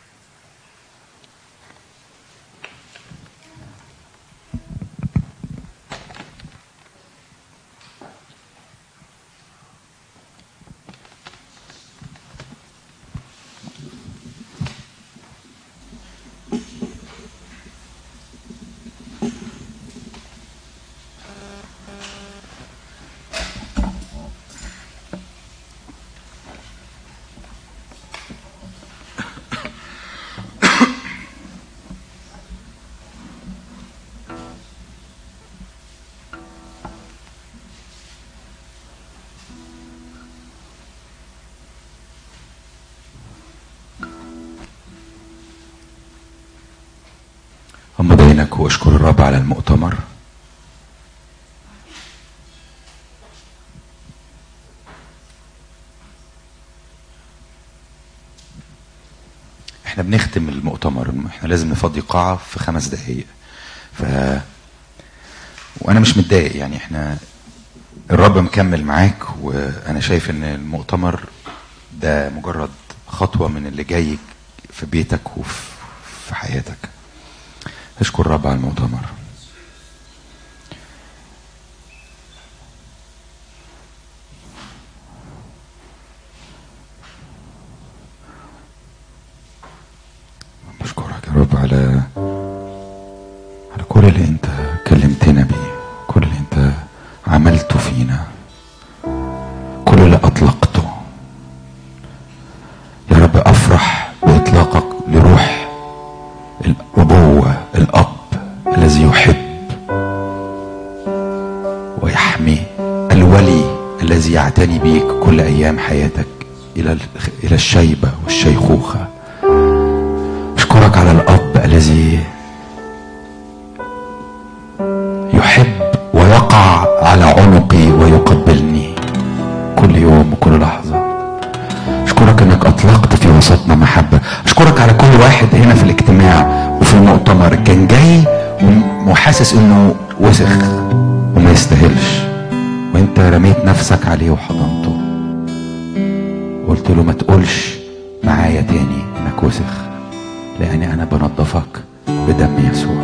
غمض عينك واشكر الرب على المؤتمر احنا بنختم المؤتمر احنا لازم نفضي قاعة في خمس دقايق ف وانا مش متضايق يعني احنا الرب مكمل معاك وانا شايف ان المؤتمر ده مجرد خطوة من اللي جاي في بيتك وفي في حياتك اشكر الرب على المؤتمر بشكرك يا رب على على كل اللي انت كلمتنا بيه كل اللي انت عملته فينا كل اللي اطلقته يا رب افرح باطلاقك لروح الابوه الاب الذي يحب ويحمي الولي الذي يعتني بيك كل ايام حياتك الى الى الشيبه والشيخوخه اشكرك على الاب الذي يحب ويقع على عنقي ويقبلني كل يوم وكل لحظه اشكرك انك اطلقت في وسطنا محبه اشكرك على كل واحد هنا في الاجتماع وفي المؤتمر كان جاي وم- وحاسس انه وسخ وما يستاهلش وانت رميت نفسك عليه وحضنته قلت له ما تقولش معايا تاني انك وسخ لاني انا بنضفك بدم يسوع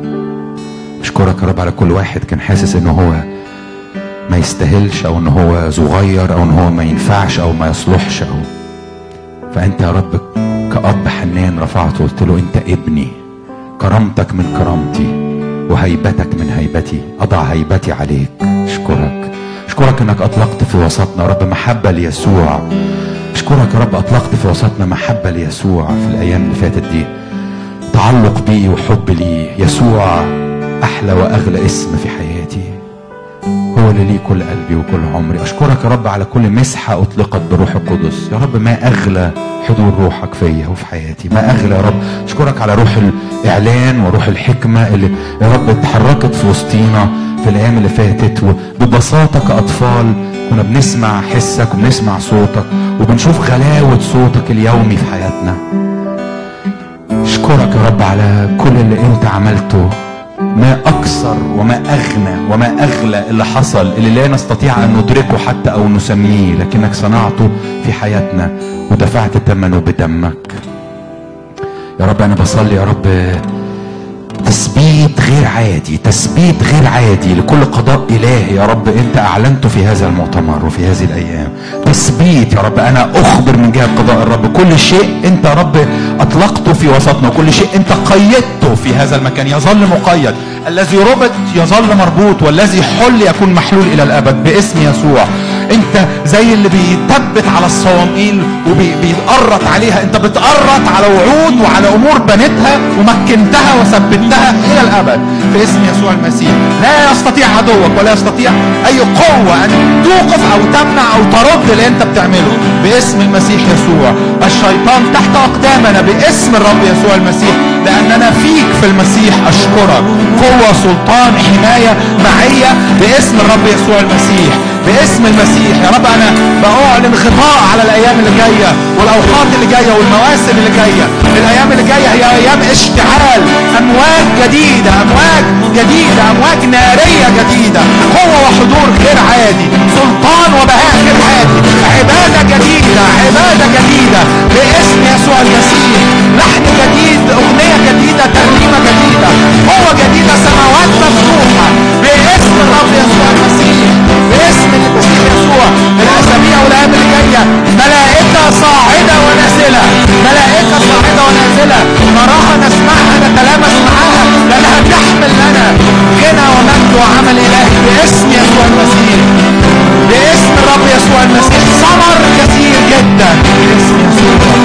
اشكرك يا رب على كل واحد كان حاسس انه هو ما يستاهلش او ان هو صغير او ان هو ما ينفعش او ما يصلحش او فانت يا رب كأب حنان رفعته قلت له انت ابني كرامتك من كرامتي وهيبتك من هيبتي اضع هيبتي عليك اشكرك اشكرك انك اطلقت في وسطنا يا رب محبه ليسوع اشكرك يا رب اطلقت في وسطنا محبه ليسوع في الايام اللي فاتت دي تعلق بيه وحب ليه يسوع احلى واغلى اسم في حياتي هو اللي ليه كل قلبي وكل عمري اشكرك يا رب على كل مسحه اطلقت بالروح القدس يا رب ما اغلى حضور روحك فيا وفي حياتي ما اغلى يا رب اشكرك على روح الاعلان وروح الحكمه اللي يا رب اتحركت في وسطينا في الايام اللي فاتت وببساطه كاطفال كنا بنسمع حسك وبنسمع صوتك وبنشوف غلاوه صوتك اليومي في حياتنا اشكرك يا رب على كل اللي انت عملته ما اكثر وما اغنى وما اغلى اللي حصل اللي لا نستطيع ان ندركه حتى او نسميه لكنك صنعته في حياتنا ودفعت ثمنه بدمك يا رب انا بصلي يا رب تثبيت غير عادي تثبيت غير عادي لكل قضاء إلهي يا رب أنت أعلنته في هذا المؤتمر وفي هذه الأيام تثبيت يا رب أنا أخبر من جهة قضاء الرب كل شيء أنت يا رب أطلقته في وسطنا وكل شيء أنت قيدته في هذا المكان يظل مقيد الذي ربط يظل مربوط والذي حل يكون محلول إلى الأبد باسم يسوع انت زي اللي بيثبت على الصواميل وبيتقرط عليها انت بتقرط على وعود وعلى امور بنتها ومكنتها وثبتها الى الابد في اسم يسوع المسيح لا يستطيع عدوك ولا يستطيع اي قوه ان توقف او تمنع او ترد اللي انت بتعمله باسم المسيح يسوع الشيطان تحت اقدامنا باسم الرب يسوع المسيح لاننا فيك في المسيح اشكرك قوه سلطان حمايه معيه باسم الرب يسوع المسيح باسم المسيح يا رب انا باعلن غطاء على الايام اللي جايه والاوقات اللي جايه والمواسم اللي جايه الايام اللي جايه هي ايام اشتعال امواج جديده امواج جديده امواج ناريه جديده قوه وحضور غير عادي سلطان وبهاء غير عادي عباده جديده عباده جديده باسم يسوع المسيح لحن جديد اغنيه جديده ترنيمه جديده قوه جديده سماوات مفتوحه باسم الرب يسوع المسيح باسم المسيح يسوع الاسابيع والايام اللي جايه ملائكه صاعده ونازله ملائكه صاعده ونازله نراها نسمعها نتلامس معاها لانها تحمل لنا غنى ومجد وعمل الهي باسم يسوع المسيح باسم الرب يسوع المسيح ثمر كثير جدا باسم يسوع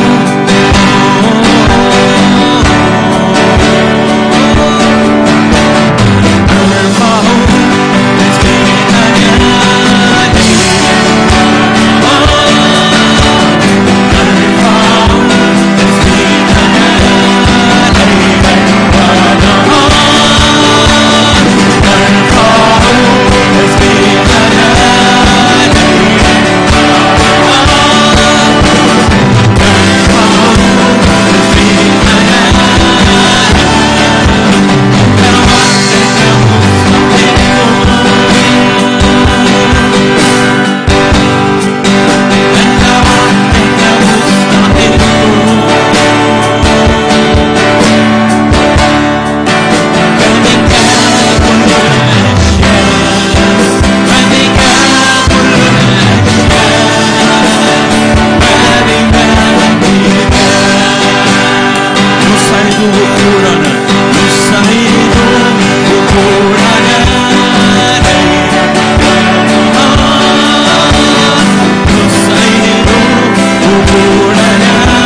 نصعد بخورنا نصعد بخورنا نصعد بخورنا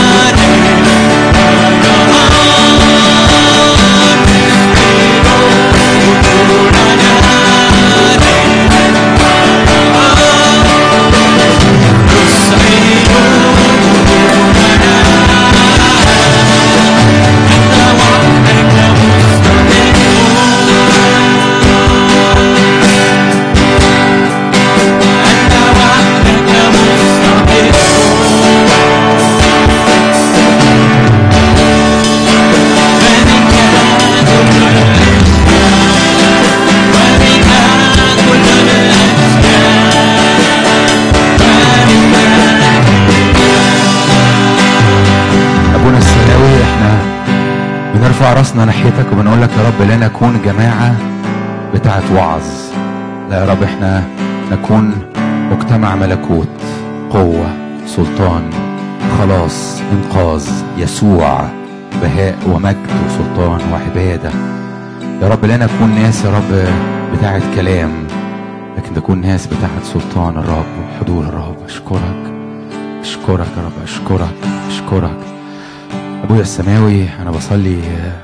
ابونا السماوي احنا بنرفع راسنا ناحيتك وبنقول لك يا رب لا نكون جماعه بتاعت وعظ لا يا رب احنا نكون مجتمع ملكوت قوه سلطان خلاص انقاذ يسوع بهاء ومجد وسلطان وعباده يا رب لا نكون ناس يا رب بتاعت كلام لكن نكون ناس بتاعت سلطان الرب وحضور الرب اشكرك اشكرك يا رب اشكرك اشكرك ابويا السماوي انا بصلي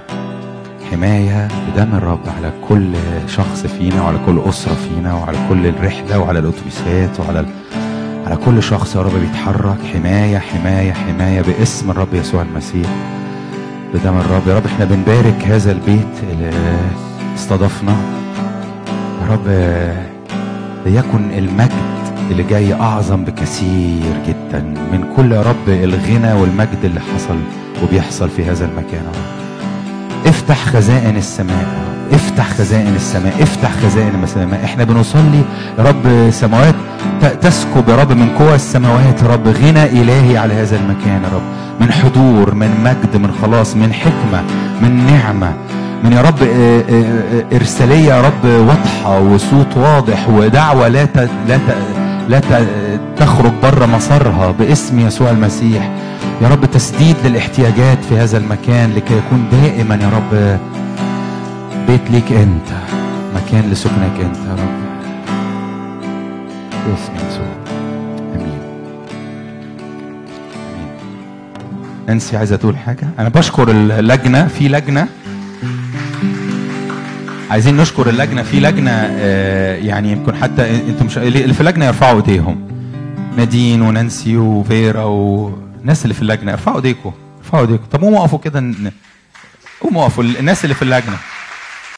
حمايه بدم الرب على كل شخص فينا وعلى كل اسره فينا وعلى كل الرحله وعلى الاتوبيسات وعلى ال... على كل شخص يا رب بيتحرك حمايه حمايه حمايه باسم الرب يسوع المسيح بدم الرب يا رب احنا بنبارك هذا البيت اللي استضفنا يا رب ليكن المجد اللي جاي اعظم بكثير جدا من كل يا رب الغنى والمجد اللي حصل وبيحصل في هذا المكان يا رب افتح خزائن السماء يا رب. افتح خزائن السماء افتح خزائن السماء احنا بنصلي يا رب سماوات ت- تسكب يا رب من قوى السماوات يا رب غنى الهي على هذا المكان يا رب من حضور من مجد من خلاص من حكمه من نعمه من يا رب اه، اه، اه، ارساليه يا رب واضحه وصوت واضح ودعوه لا ت... لا ت... لا ت... تخرج بره مسارها باسم يسوع المسيح يا رب تسديد للاحتياجات في هذا المكان لكي يكون دائما يا رب بيت ليك انت مكان لسكنك انت يا رب باسم يسوع امين امين نانسي عايزه تقول حاجه انا بشكر اللجنه في لجنه عايزين نشكر اللجنه في لجنه آه، يعني يمكن حتى انتم مش اللي في اللجنه يرفعوا ايديهم نادين ونانسي وفيرا والناس اللي في اللجنه ارفعوا ايديكم ارفعوا ايديكم طب قوموا اقفوا كده ن- قوموا اقفوا الناس اللي في اللجنه